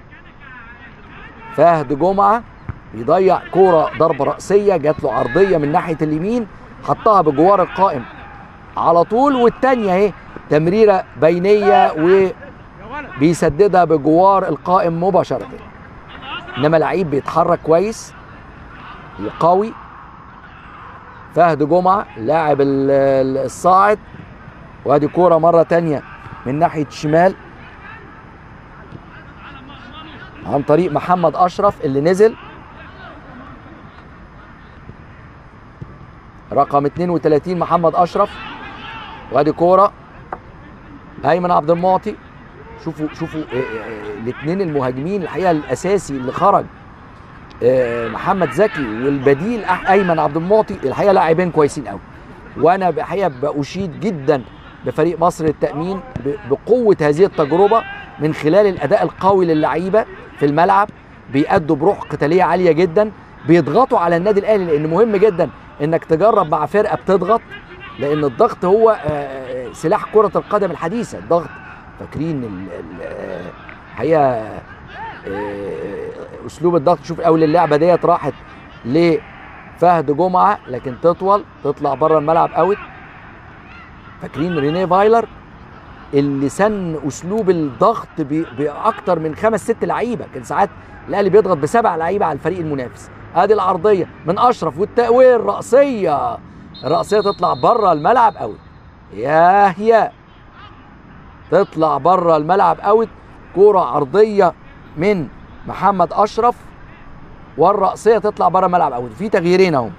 فهد جمعه بيضيع كوره ضربه راسيه جات له عرضيه من ناحيه اليمين حطها بجوار القائم على طول والتانيه اهي تمريره بينيه وبيسددها بجوار القائم مباشره انما لعيب بيتحرك كويس وقوي فهد جمعه لاعب الصاعد وادي كوره مره تانيه من ناحيه الشمال عن طريق محمد اشرف اللي نزل رقم 32 محمد اشرف وادي كوره ايمن عبد المعطي شوفوا شوفوا الاثنين المهاجمين الحقيقه الاساسي اللي خرج محمد زكي والبديل ايمن عبد المعطي الحقيقه لاعبين كويسين قوي وانا بحقيقه باشيد جدا بفريق مصر للتامين بقوه هذه التجربه من خلال الاداء القوي للعيبه في الملعب بيأدوا بروح قتاليه عاليه جدا بيضغطوا على النادي الاهلي لان مهم جدا انك تجرب مع فرقه بتضغط لان الضغط هو سلاح كره القدم الحديثه الضغط فاكرين حقيقه آه، اسلوب الضغط شوف اول اللعبه ديت راحت لفهد جمعه لكن تطول تطلع بره الملعب اوت فاكرين رينيه فايلر اللي سن اسلوب الضغط ب- باكتر من خمس ست لعيبه كان ساعات الاهلي بيضغط بسبع لعيبه على الفريق المنافس ادي العرضيه من اشرف والتقوير راسيه الراسيه تطلع بره الملعب اوت ياه يا تطلع بره الملعب اوت كوره عرضيه من محمد اشرف والراسيه تطلع بره الملعب اوت في تغييرين اهو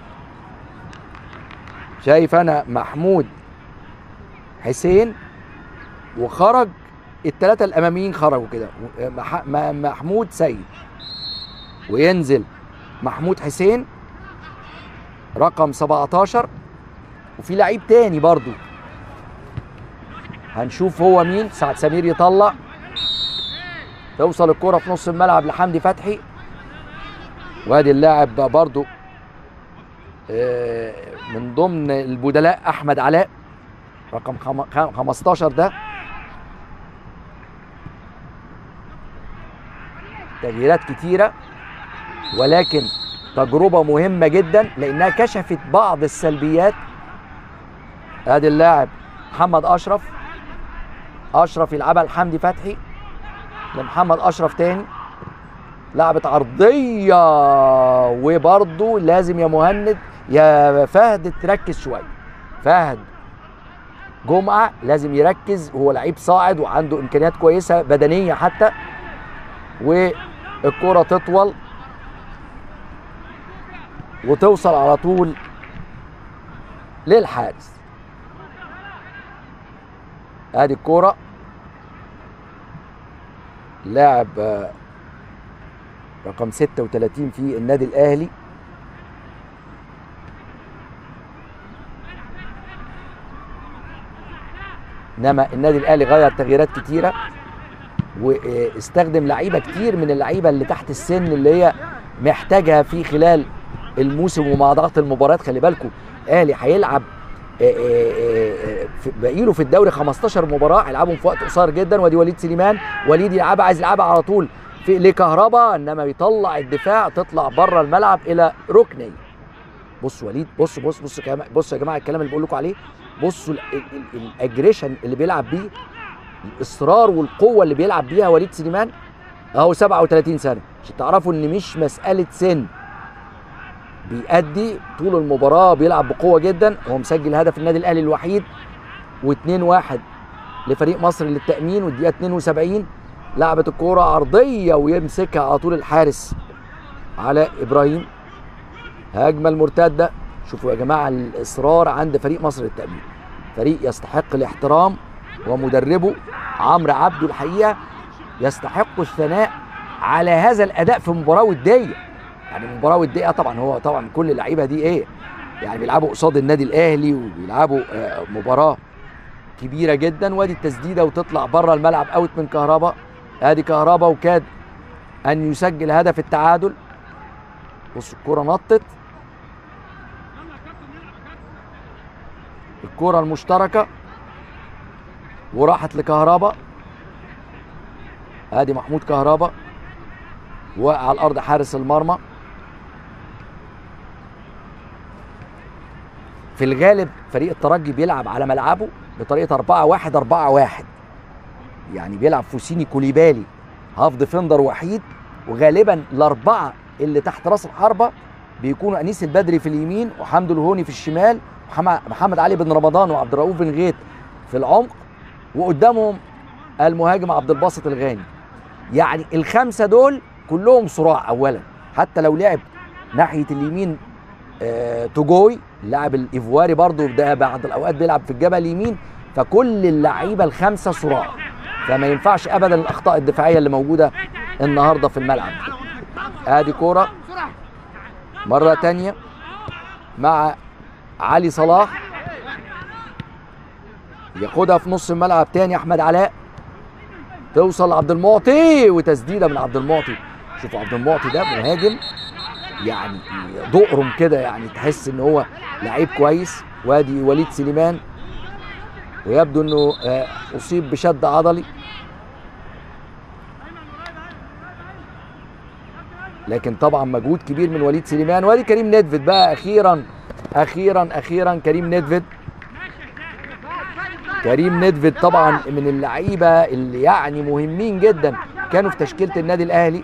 شايف انا محمود حسين وخرج الثلاثه الاماميين خرجوا كده مح- م- محمود سيد وينزل محمود حسين رقم 17 وفي لعيب تاني برضو هنشوف هو مين سعد سمير يطلع توصل الكرة في نص الملعب لحمدي فتحي وادي اللاعب برضو آه، من ضمن البدلاء احمد علاء رقم خم- خم- 15 ده تغييرات كتيره ولكن تجربه مهمه جدا لانها كشفت بعض السلبيات ادي اللاعب محمد اشرف اشرف يلعبها لحمدي فتحي لمحمد اشرف تاني لعبة عرضية وبرضه لازم يا مهند يا فهد تركز شوية فهد جمعة لازم يركز هو لعيب صاعد وعنده إمكانيات كويسة بدنية حتى والكرة تطول وتوصل على طول للحارس ادي الكرة لاعب آه، رقم 36 في النادي الاهلي انما النادي الاهلي غير تغييرات كتيره واستخدم لعيبه كتير من اللعيبه اللي تحت السن اللي هي محتاجها في خلال الموسم ومع ضغط المباريات خلي بالكم الاهلي هيلعب آه، آه، آه، في- باقي له في الدوري 15 مباراه هيلعبهم في وقت قصير جدا وادي وليد سليمان وليد يلعبها عايز يلعبها على طول في لكهربا انما بيطلع الدفاع تطلع بره الملعب الى ركني بص وليد بص بص بص كمان بص يا جماعه الكلام اللي بقول لكم عليه بصوا الاجريشن اللي بيلعب بيه الاصرار والقوه اللي بيلعب بيها وليد سليمان اهو 37 سنه عشان تعرفوا ان مش مساله سن بيأدي طول المباراه بيلعب بقوه جدا هو مسجل هدف النادي الاهلي الوحيد و2 1 لفريق مصر للتامين والدقيقه 72 لعبت الكوره عرضيه ويمسكها على طول الحارس علاء ابراهيم هجمه المرتده شوفوا يا جماعه الاصرار عند فريق مصر للتامين فريق يستحق الاحترام ومدربه عمرو عبده الحقيقه يستحق الثناء على هذا الاداء في مباراه وديه يعني مباراه وديه طبعا هو طبعا كل اللعيبه دي ايه يعني بيلعبوا قصاد النادي الاهلي وبيلعبوا آه، مباراه كبيره جدا وادي التسديده وتطلع بره الملعب اوت من كهربا ادي كهربا وكاد ان يسجل هدف التعادل بص الكره نطت الكره المشتركه وراحت لكهربا ادي محمود كهربا وقع على الارض حارس المرمى في الغالب فريق الترجي بيلعب على ملعبه بطريقه 4 1 4 1 يعني بيلعب فوسيني كوليبالي هاف ديفندر وحيد وغالبا الاربعه اللي تحت راس الحربه بيكونوا انيس البدري في اليمين وحمد الهوني في الشمال وحما- محمد علي بن رمضان وعبد الرؤوف بن غيث في العمق وقدامهم المهاجم عبد الباسط الغاني يعني الخمسه دول كلهم صراع اولا حتى لو لعب ناحيه اليمين آه توجوي اللاعب الايفواري برضو ده بعض الاوقات بيلعب في الجبهه اليمين فكل اللعيبه الخمسه صراع فما ينفعش ابدا الاخطاء الدفاعيه اللي موجوده النهارده في الملعب ادي كوره مره تانية مع علي صلاح ياخدها في نص الملعب تاني احمد علاء توصل لعبد المعطي وتسديده من عبد المعطي شوفوا عبد المعطي ده مهاجم يعني دقرم كده يعني تحس ان هو لعيب كويس وادي وليد سليمان ويبدو انه آه، اصيب بشد عضلي لكن طبعا مجهود كبير من وليد سليمان وادي كريم ندفد بقى اخيرا اخيرا اخيرا كريم ندفد كريم ندفد طبعا من اللعيبه اللي يعني مهمين جدا كانوا في تشكيله النادي الاهلي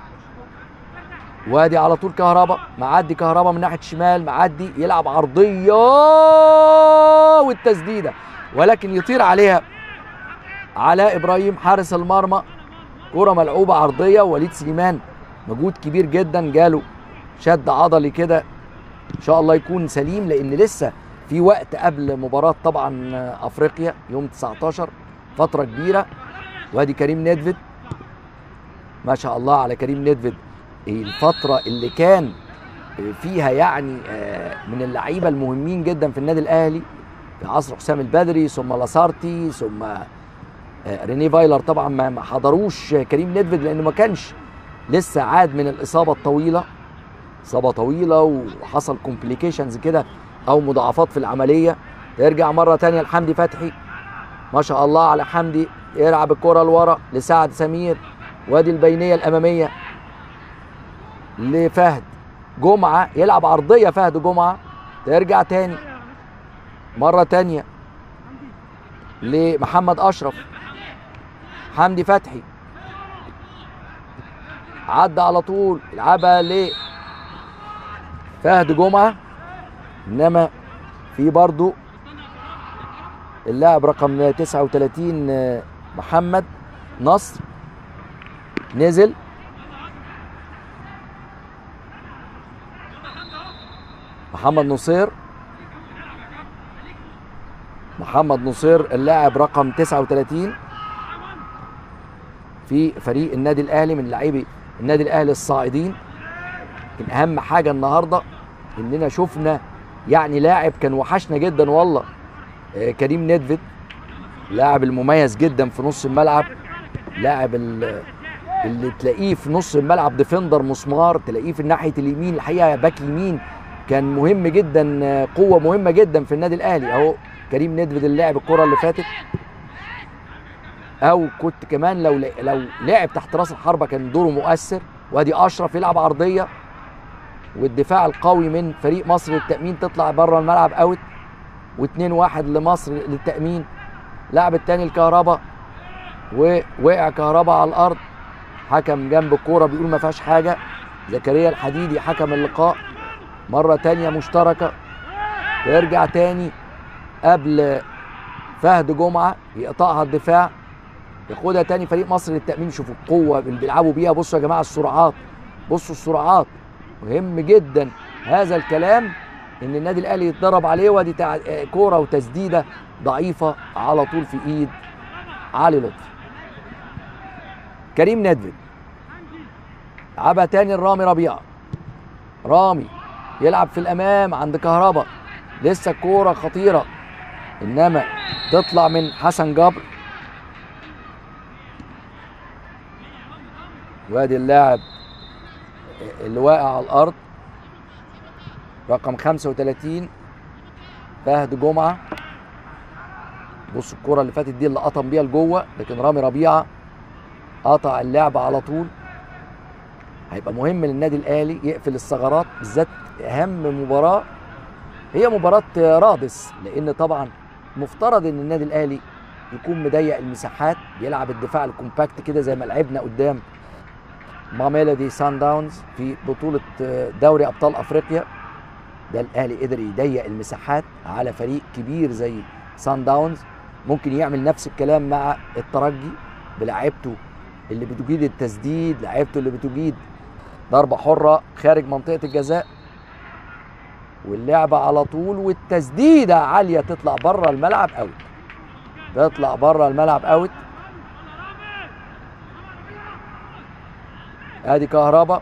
وادي على طول كهربا معدي كهربا من ناحيه الشمال معدي يلعب عرضيه والتسديده ولكن يطير عليها علاء ابراهيم حارس المرمى كره ملعوبه عرضيه وليد سليمان مجهود كبير جدا جاله شد عضلي كده ان شاء الله يكون سليم لان لسه في وقت قبل مباراه طبعا افريقيا يوم 19 فتره كبيره وادي كريم ندفد ما شاء الله على كريم ندفد الفتره اللي كان فيها يعني آه، من اللعيبه المهمين جدا في النادي الاهلي في عصر حسام البدري ثم لاسارتي ثم آه، ريني فايلر طبعا ما ما حضروش كريم ندفد لانه ما كانش لسه عاد من الاصابه الطويله اصابه طويله وحصل كومبليكيشنز كده او مضاعفات في العمليه يرجع مره تانية لحمدي فتحي ما شاء الله على حمدي يلعب الكره لورا لسعد سمير وادي البينيه الاماميه لفهد جمعه يلعب عرضيه فهد جمعه ترجع تاني مره تانية لمحمد اشرف حمدي فتحي عدى على طول يلعبها ل فهد جمعه انما في برضو اللاعب رقم 39 آه، محمد نصر نزل محمد نصير محمد نصير اللاعب رقم 39 في فريق النادي الاهلي من لاعبي النادي الاهلي الصاعدين لكن اهم حاجه النهارده اننا شفنا يعني لاعب كان وحشنا جدا والله آه، كريم ندفد لاعب المميز جدا في نص الملعب لاعب ال- اللي تلاقيه في نص الملعب ديفندر مسمار تلاقيه في ناحيه اليمين الحقيقه باك يمين كان مهم جدا آه، قوه مهمه جدا في النادي الاهلي اهو كريم ندفد اللي لعب الكره اللي فاتت او كنت كمان لو لو لعب تحت راس الحربه كان دوره مؤثر وادي اشرف يلعب عرضيه والدفاع القوي من فريق مصر للتامين تطلع بره الملعب اوت و2 واحد لمصر للتامين لاعب التاني الكهرباء ووقع كهرباء على الارض حكم جنب الكوره بيقول ما فيهاش حاجه زكريا الحديدي حكم اللقاء مره تانية مشتركه ويرجع تاني قبل فهد جمعه يقطعها الدفاع ياخدها تاني فريق مصر للتامين شوفوا القوه اللي بيلعبوا بيها بصوا يا جماعه السرعات بصوا السرعات مهم جدا هذا الكلام ان النادي الاهلي يتدرب عليه وادي تع... آه، كوره وتسديده ضعيفه على طول في ايد علي لطفي كريم ندفد لعبها تاني الرامي ربيعه رامي يلعب في الامام عند كهربا لسه الكوره خطيره انما تطلع من حسن جبر وادي اللاعب اللي واقع على الارض رقم 35 فهد جمعه بص الكره اللي فاتت دي اللي قطم بيها لجوه لكن رامي ربيعه قطع اللعبه على طول هيبقى مهم للنادي الاهلي يقفل الثغرات بالذات اهم مباراه هي مباراه رادس لان طبعا مفترض ان النادي الاهلي يكون مضيق المساحات بيلعب الدفاع الكومباكت كده زي ما لعبنا قدام ماميلودي سان داونز في بطولة دوري أبطال أفريقيا ده الأهلي قدر يضيق المساحات على فريق كبير زي سان داونز ممكن يعمل نفس الكلام مع الترجي بلاعيبته اللي بتجيد التسديد لعيبته اللي بتجيد ضربة حرة خارج منطقة الجزاء واللعبة على طول والتسديدة عالية تطلع بره الملعب اوت تطلع بره الملعب اوت ادي كهربا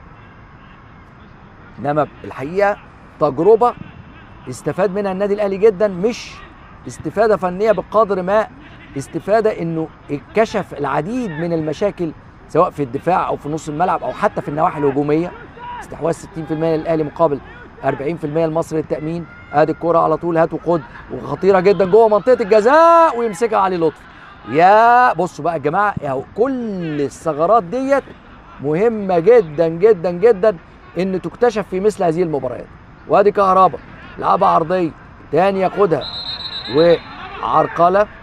انما الحقيقه تجربه استفاد منها النادي الاهلي جدا مش استفاده فنيه بقدر ما استفاده انه اكتشف العديد من المشاكل سواء في الدفاع او في نص الملعب او حتى في النواحي الهجوميه استحواذ 60% للاهلي مقابل 40% لمصر للتامين ادي الكره على طول هات وخد وخطيره جدا جوه منطقه الجزاء ويمسكها علي لطفي يا بصوا بقى يا جماعه اهو كل الثغرات ديت مهمه جدا جدا جدا ان تكتشف في مثل هذه المباريات وادي كهربا لعبها عرضيه تاني ياخدها وعرقله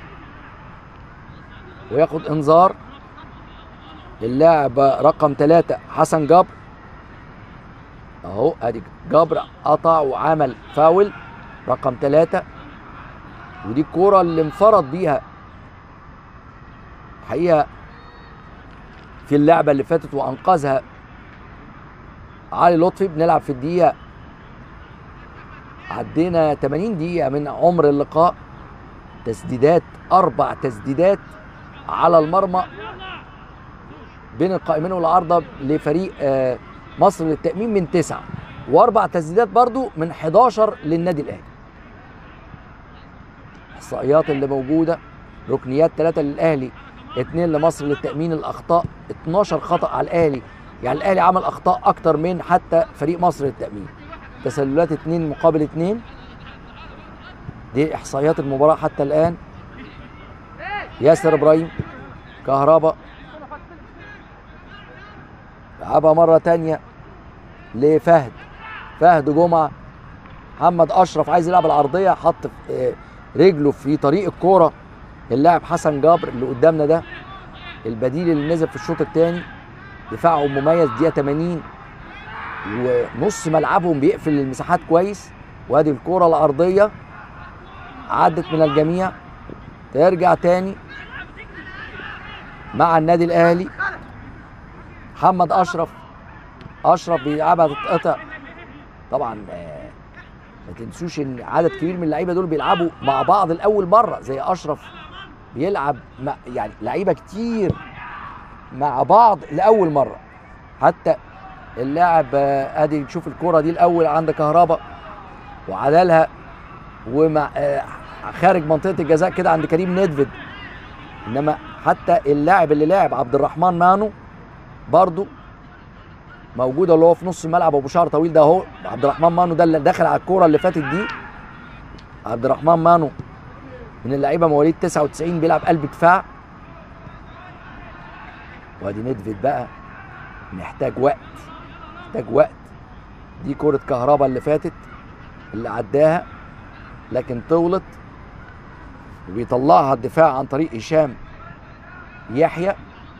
وياخد انذار اللاعب رقم ثلاثة حسن جبر اهو ادي جبر قطع وعمل فاول رقم ثلاثة ودي الكورة اللي انفرد بيها حقيقة في اللعبة اللي فاتت وأنقذها علي لطفي بنلعب في الدقيقة عدينا 80 دقيقة من عمر اللقاء تسديدات أربع تسديدات على المرمى بين القائمين والعارضة لفريق آه، مصر للتأمين من تسعة وأربع تسديدات برضو من 11 للنادي الأهلي الإحصائيات اللي موجودة ركنيات ثلاثة للأهلي اثنين لمصر للتأمين الأخطاء 12 خطأ على الأهلي يعني الأهلي عمل أخطاء أكتر من حتى فريق مصر للتأمين تسللات اثنين مقابل اثنين دي إحصائيات المباراة حتى الآن ياسر إبراهيم كهربا لعبها مرة تانية لفهد فهد جمعة محمد أشرف عايز يلعب العرضية حط في- آه، رجله في طريق الكورة اللاعب حسن جابر اللي قدامنا ده البديل اللي نزل في الشوط الثاني دفاعهم مميز دقيقة 80 ونص ملعبهم بيقفل المساحات كويس وادي الكورة العرضية عدت من الجميع ترجع تاني مع النادي الاهلي محمد اشرف اشرف بيلعبها تتقطع طبعا آه، ما تنسوش ان عدد كبير من اللعيبه دول بيلعبوا مع بعض لاول مره زي اشرف بيلعب مع يعني لعيبه كتير مع بعض لاول مره حتى اللاعب آه، ادي نشوف الكره دي الاول عند كهربا وعدلها ومع آه، خارج منطقه الجزاء كده عند كريم ندفد انما حتى اللاعب اللي لعب عبد الرحمن مانو برضو موجود اللي هو في نص الملعب ابو شعر طويل ده اهو عبد الرحمن مانو ده اللي دخل على الكوره اللي فاتت دي عبد الرحمن مانو من اللعيبه مواليد 99 بيلعب قلب دفاع وادي ندفد بقى محتاج وقت محتاج وقت دي كرة كهربا اللي فاتت اللي عداها لكن طولت وبيطلعها الدفاع عن طريق هشام يحيى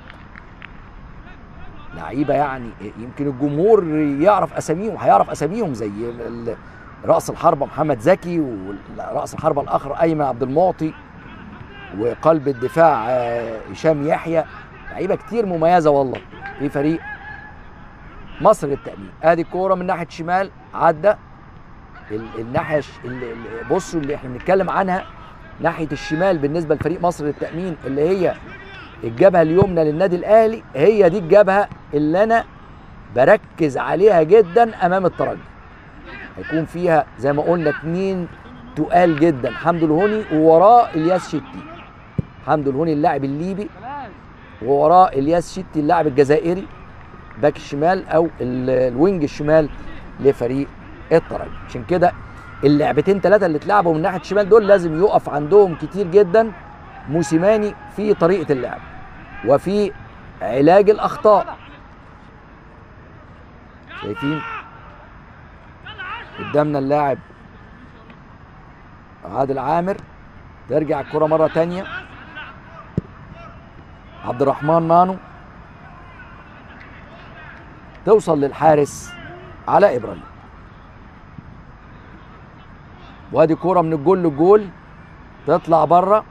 لعيبه يعني يمكن الجمهور يعرف اساميهم هيعرف اساميهم زي ال- راس الحربه محمد زكي وراس الحربه الاخر ايمن عبد المعطي وقلب الدفاع آه، هشام يحيى لعيبه كتير مميزه والله في فريق مصر للتأمين ادي الكوره من ناحيه الشمال عدى ال- الناحيه الش- ال- ال- بصوا اللي احنا بنتكلم عنها ناحيه الشمال بالنسبه لفريق مصر للتأمين اللي هي الجبهه اليمنى للنادي الاهلي هي دي الجبهه اللي انا بركز عليها جدا امام الترجي هيكون فيها زي ما قلنا اتنين تقال جدا حمدو الهوني ووراه الياس شتي حمدو الهوني اللاعب الليبي ووراه الياس شتي اللاعب الجزائري باك الشمال او ال- الوينج الشمال لفريق الترجي عشان كده اللعبتين ثلاثه اللي اتلعبوا من ناحيه الشمال دول لازم يقف عندهم كتير جدا موسيماني في طريقه اللعب وفي علاج الاخطاء شايفين قدامنا اللاعب عادل عامر ترجع الكره مره تانية عبد الرحمن مانو توصل للحارس علاء ابراهيم وادي كوره من الجول للجول تطلع بره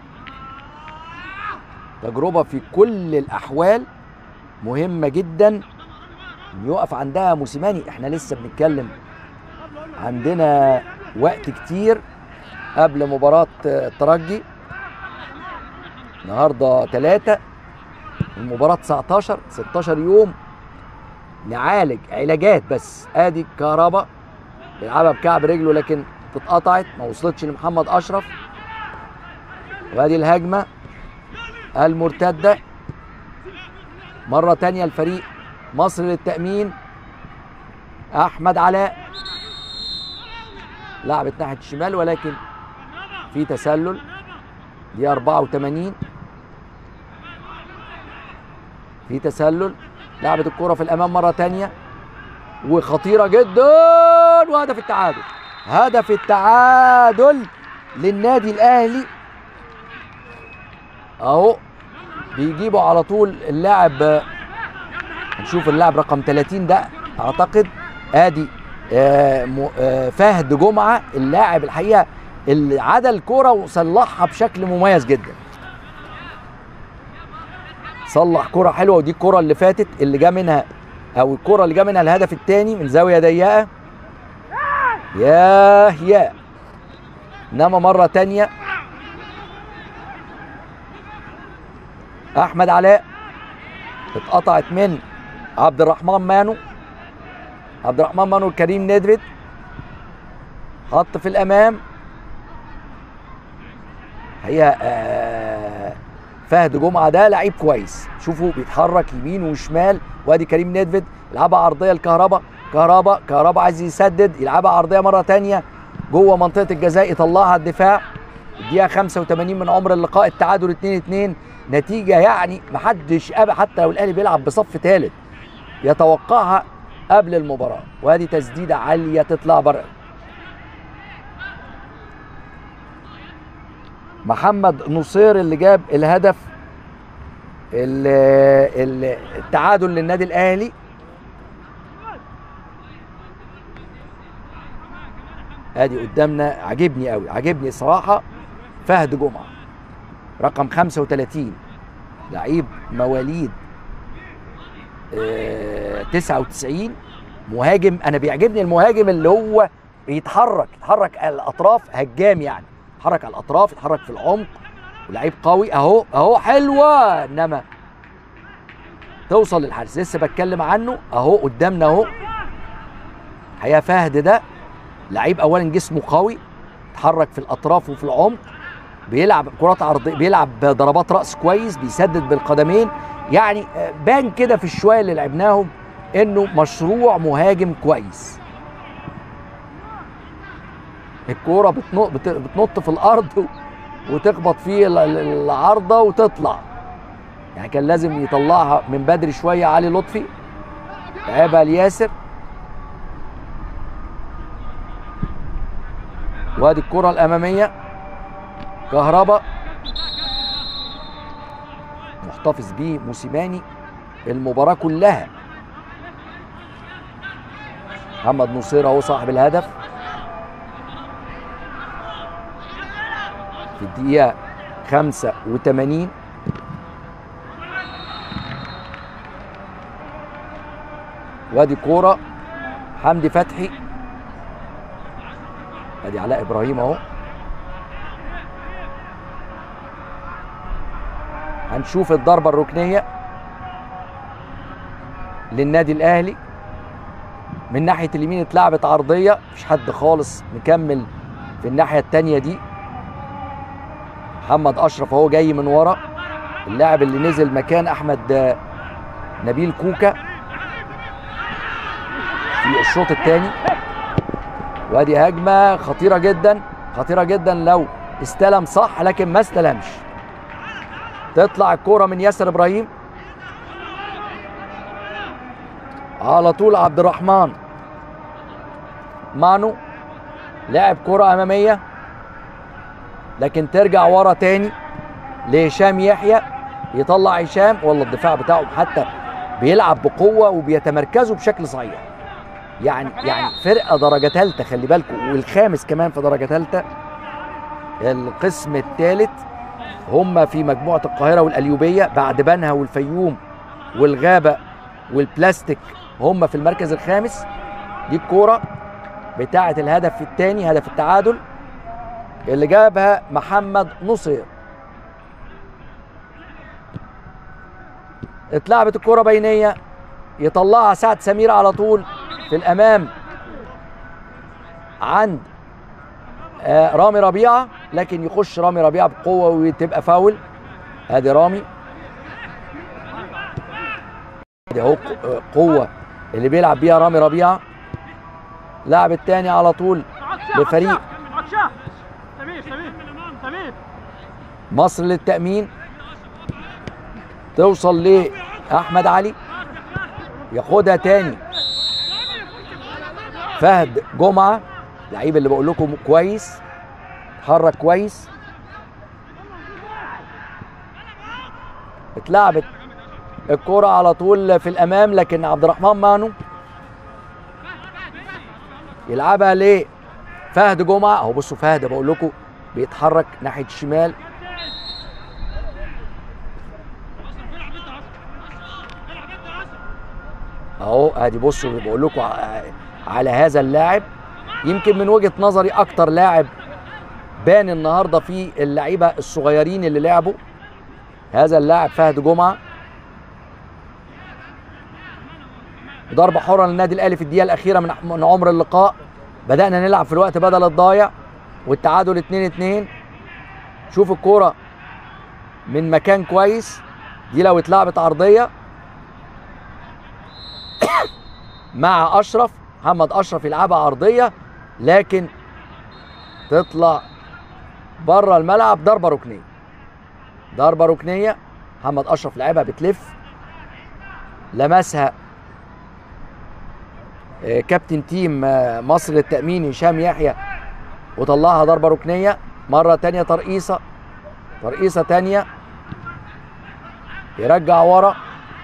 تجربه في كل الاحوال مهمه جدا إن يقف عندها موسيماني احنا لسه بنتكلم عندنا وقت كتير قبل مباراة الترجي النهارده ثلاثة المباراة 19 16 يوم نعالج علاجات بس ادي كهربا بيلعبها بكعب رجله لكن اتقطعت ما وصلتش لمحمد اشرف وادي الهجمه المرتده مره تانية الفريق مصر للتامين احمد علاء لعبت ناحيه الشمال ولكن في تسلل دي 84 في تسلل لعبت الكرة في الامام مرة تانية وخطيرة جدا وهدف التعادل هدف التعادل للنادي الاهلي اهو بيجيبوا على طول اللاعب نشوف اللاعب رقم 30 ده اعتقد ادي آه، م- آه، فهد جمعه اللاعب الحقيقه اللي عدى الكوره وصلحها بشكل مميز جدا صلح كرة حلوه ودي الكرة اللي فاتت اللي جا منها او الكرة اللي جا منها الهدف الثاني من زاويه ضيقه ياه ياه انما مره تانية احمد علاء اتقطعت من عبد الرحمن مانو عبد الرحمن مانو الكريم ندفد حط في الامام هي آه فهد جمعه ده لعيب كويس شوفوا بيتحرك يمين وشمال وادي كريم ندفد يلعبها عرضيه لكهربا كهربا كهربا عايز يسدد يلعبها عرضيه مره تانية جوه منطقه الجزاء يطلعها الدفاع الدقيقه 85 من عمر اللقاء التعادل 2 2 نتيجه يعني محدش أبقى حتى لو الاهلي بيلعب بصف ثالث يتوقعها قبل المباراه وادي تسديده عاليه تطلع بره محمد نصير اللي جاب الهدف ال- ال- التعادل للنادي الاهلي ادي قدامنا عجبني قوي عجبني صراحه فهد جمعه رقم 35 لعيب مواليد آه، 99 مهاجم انا بيعجبني المهاجم اللي هو بيتحرك يتحرك على الاطراف هجام يعني يتحرك على الاطراف يتحرك في العمق ولعيب قوي اهو اهو حلوه انما توصل للحارس لسه بتكلم عنه اهو قدامنا اهو الحقيقه فهد ده لعيب اولا جسمه قوي يتحرك في الاطراف وفي العمق بيلعب كرات عرضيه بيلعب ضربات راس كويس بيسدد بالقدمين يعني آه، بان كده في الشويه اللي لعبناهم انه مشروع مهاجم كويس الكوره بتنط, بت- بتنط في الارض و- وتخبط في ال- ال- العارضه وتطلع يعني كان لازم يطلعها من بدري شويه علي لطفي لعبها لياسر وادي الكره الاماميه كهربا محتفظ بيه موسيماني المباراه كلها محمد نصير اهو صاحب الهدف في الدقيقة 85 وادي كورة حمدي فتحي ادي علاء ابراهيم اهو هنشوف الضربة الركنية للنادي الاهلي من ناحية اليمين اتلعبت عرضية مفيش حد خالص مكمل في الناحية التانية دي محمد اشرف اهو جاي من ورا اللاعب اللي نزل مكان احمد آه، نبيل كوكا في الشوط الثاني وادي هجمه خطيره جدا خطيره جدا لو استلم صح لكن ما استلمش تطلع الكوره من ياسر ابراهيم على طول عبد الرحمن مانو لعب كرة أمامية لكن ترجع ورا تاني لهشام يحيى يطلع هشام والله الدفاع بتاعهم حتى بيلعب بقوة وبيتمركزوا بشكل صحيح يعني يعني فرقة درجة ثالثة خلي بالكم والخامس كمان في درجة ثالثة القسم الثالث هم في مجموعة القاهرة والأليوبية بعد بنها والفيوم والغابة والبلاستيك هم في المركز الخامس دي الكورة بتاعة الهدف الثاني هدف التعادل اللي جابها محمد نصير اتلعبت الكرة بينية يطلعها سعد سمير على طول في الأمام عند آه رامي ربيعة لكن يخش رامي ربيعة بقوة وتبقى فاول ادي رامي ادي اهو قوة اللي بيلعب بيها رامي ربيعة لاعب التاني على طول لفريق تميم تميم تميم مصر للتأمين توصل لأحمد علي ياخدها تاني فهد جمعه لعيب اللي بقول لكم كويس اتحرك كويس اتلعبت الكرة على طول في الامام لكن عبد الرحمن مانو يلعبها ليه فهد جمعه اهو بصوا فهد بقول لكم بيتحرك ناحيه الشمال اهو ادي بصوا بقول لكم ع- على هذا اللاعب يمكن من وجهه نظري اكتر لاعب بان النهارده في اللعيبه الصغيرين اللي لعبوا هذا اللاعب فهد جمعه ضربه حره للنادي الاهلي في الدقيقه الاخيره من من عمر اللقاء بدانا نلعب في الوقت بدل الضايع والتعادل 2 2 شوف الكوره من مكان كويس دي لو اتلعبت عرضيه مع اشرف محمد اشرف يلعبها عرضيه لكن تطلع بره الملعب ضربه ركنيه ضربه ركنيه محمد اشرف لعبها بتلف لمسها آه، كابتن تيم آه، مصر للتامين هشام يحيى وطلعها ضربه ركنيه مره تانية ترقيصه ترقيصه تانية يرجع ورا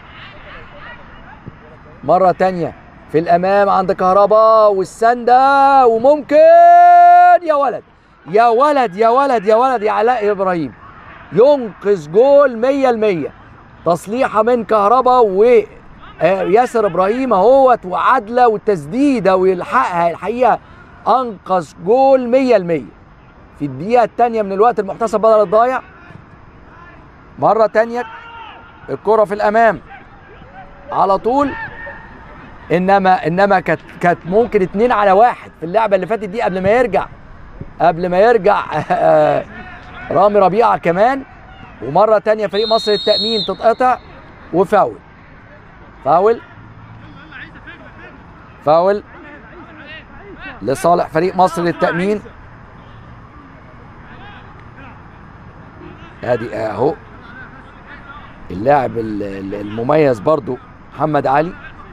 مرة تانية في الأمام عند كهربا والسندة وممكن يا ولد يا ولد يا ولد يا ولد يا علاء إبراهيم ينقذ جول مية المية تصليحة من كهربا وياسر إبراهيم اهوت وعدلة والتسديدة ويلحقها الحقيقة أنقذ جول مية المية في الدقيقة الثانية من الوقت المحتسب بدل الضايع مرة تانية الكرة في الأمام على طول انما انما كانت كانت ممكن اتنين على واحد في اللعبه اللي فاتت دي قبل ما يرجع قبل ما يرجع رامي ربيعه كمان ومره تانية فريق مصر للتامين تتقطع وفاول فاول فاول لصالح فريق مصر للتامين ادي اهو اللاعب ال- ال- المميز برضو محمد علي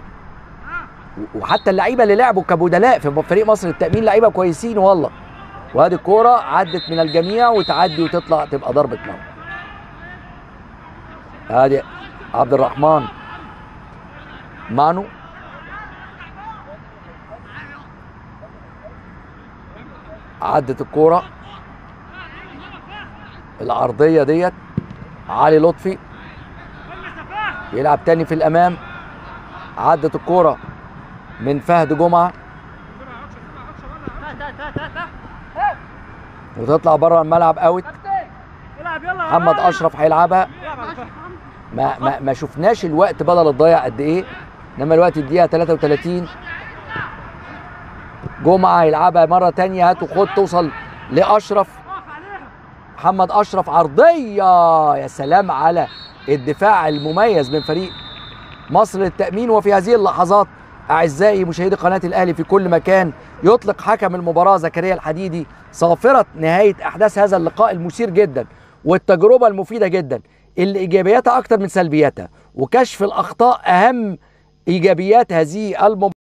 وحتى اللعيبه اللي لعبوا كبدلاء في فريق مصر للتامين لعيبه كويسين والله وادي الكوره عدت من الجميع وتعدي وتطلع تبقى ضربه مرمى ادي عبد الرحمن مانو عدت الكوره العرضيه ديت علي لطفي يلعب تاني في الامام عدت الكوره من فهد جمعه وتطلع بره الملعب اوت العب يلا محمد اشرف هيلعبها العب على الفخ. ما ما ما شفناش الوقت بدل الضايع قد ايه انما الوقت الدقيقه 33 جمعه هيلعبها مره تانية هات وخد توصل لاشرف اقف عليها محمد اشرف عرضيه يا سلام على الدفاع المميز من فريق مصر للتامين وفي هذه اللحظات اعزائي مشاهدي قناه الاهلي في كل مكان يطلق حكم المباراه زكريا الحديدي صافره نهايه احداث هذا اللقاء المثير جدا والتجربه المفيده جدا اللي ايجابياتها اكتر من سلبياتها وكشف الاخطاء اهم ايجابيات هذه المباراه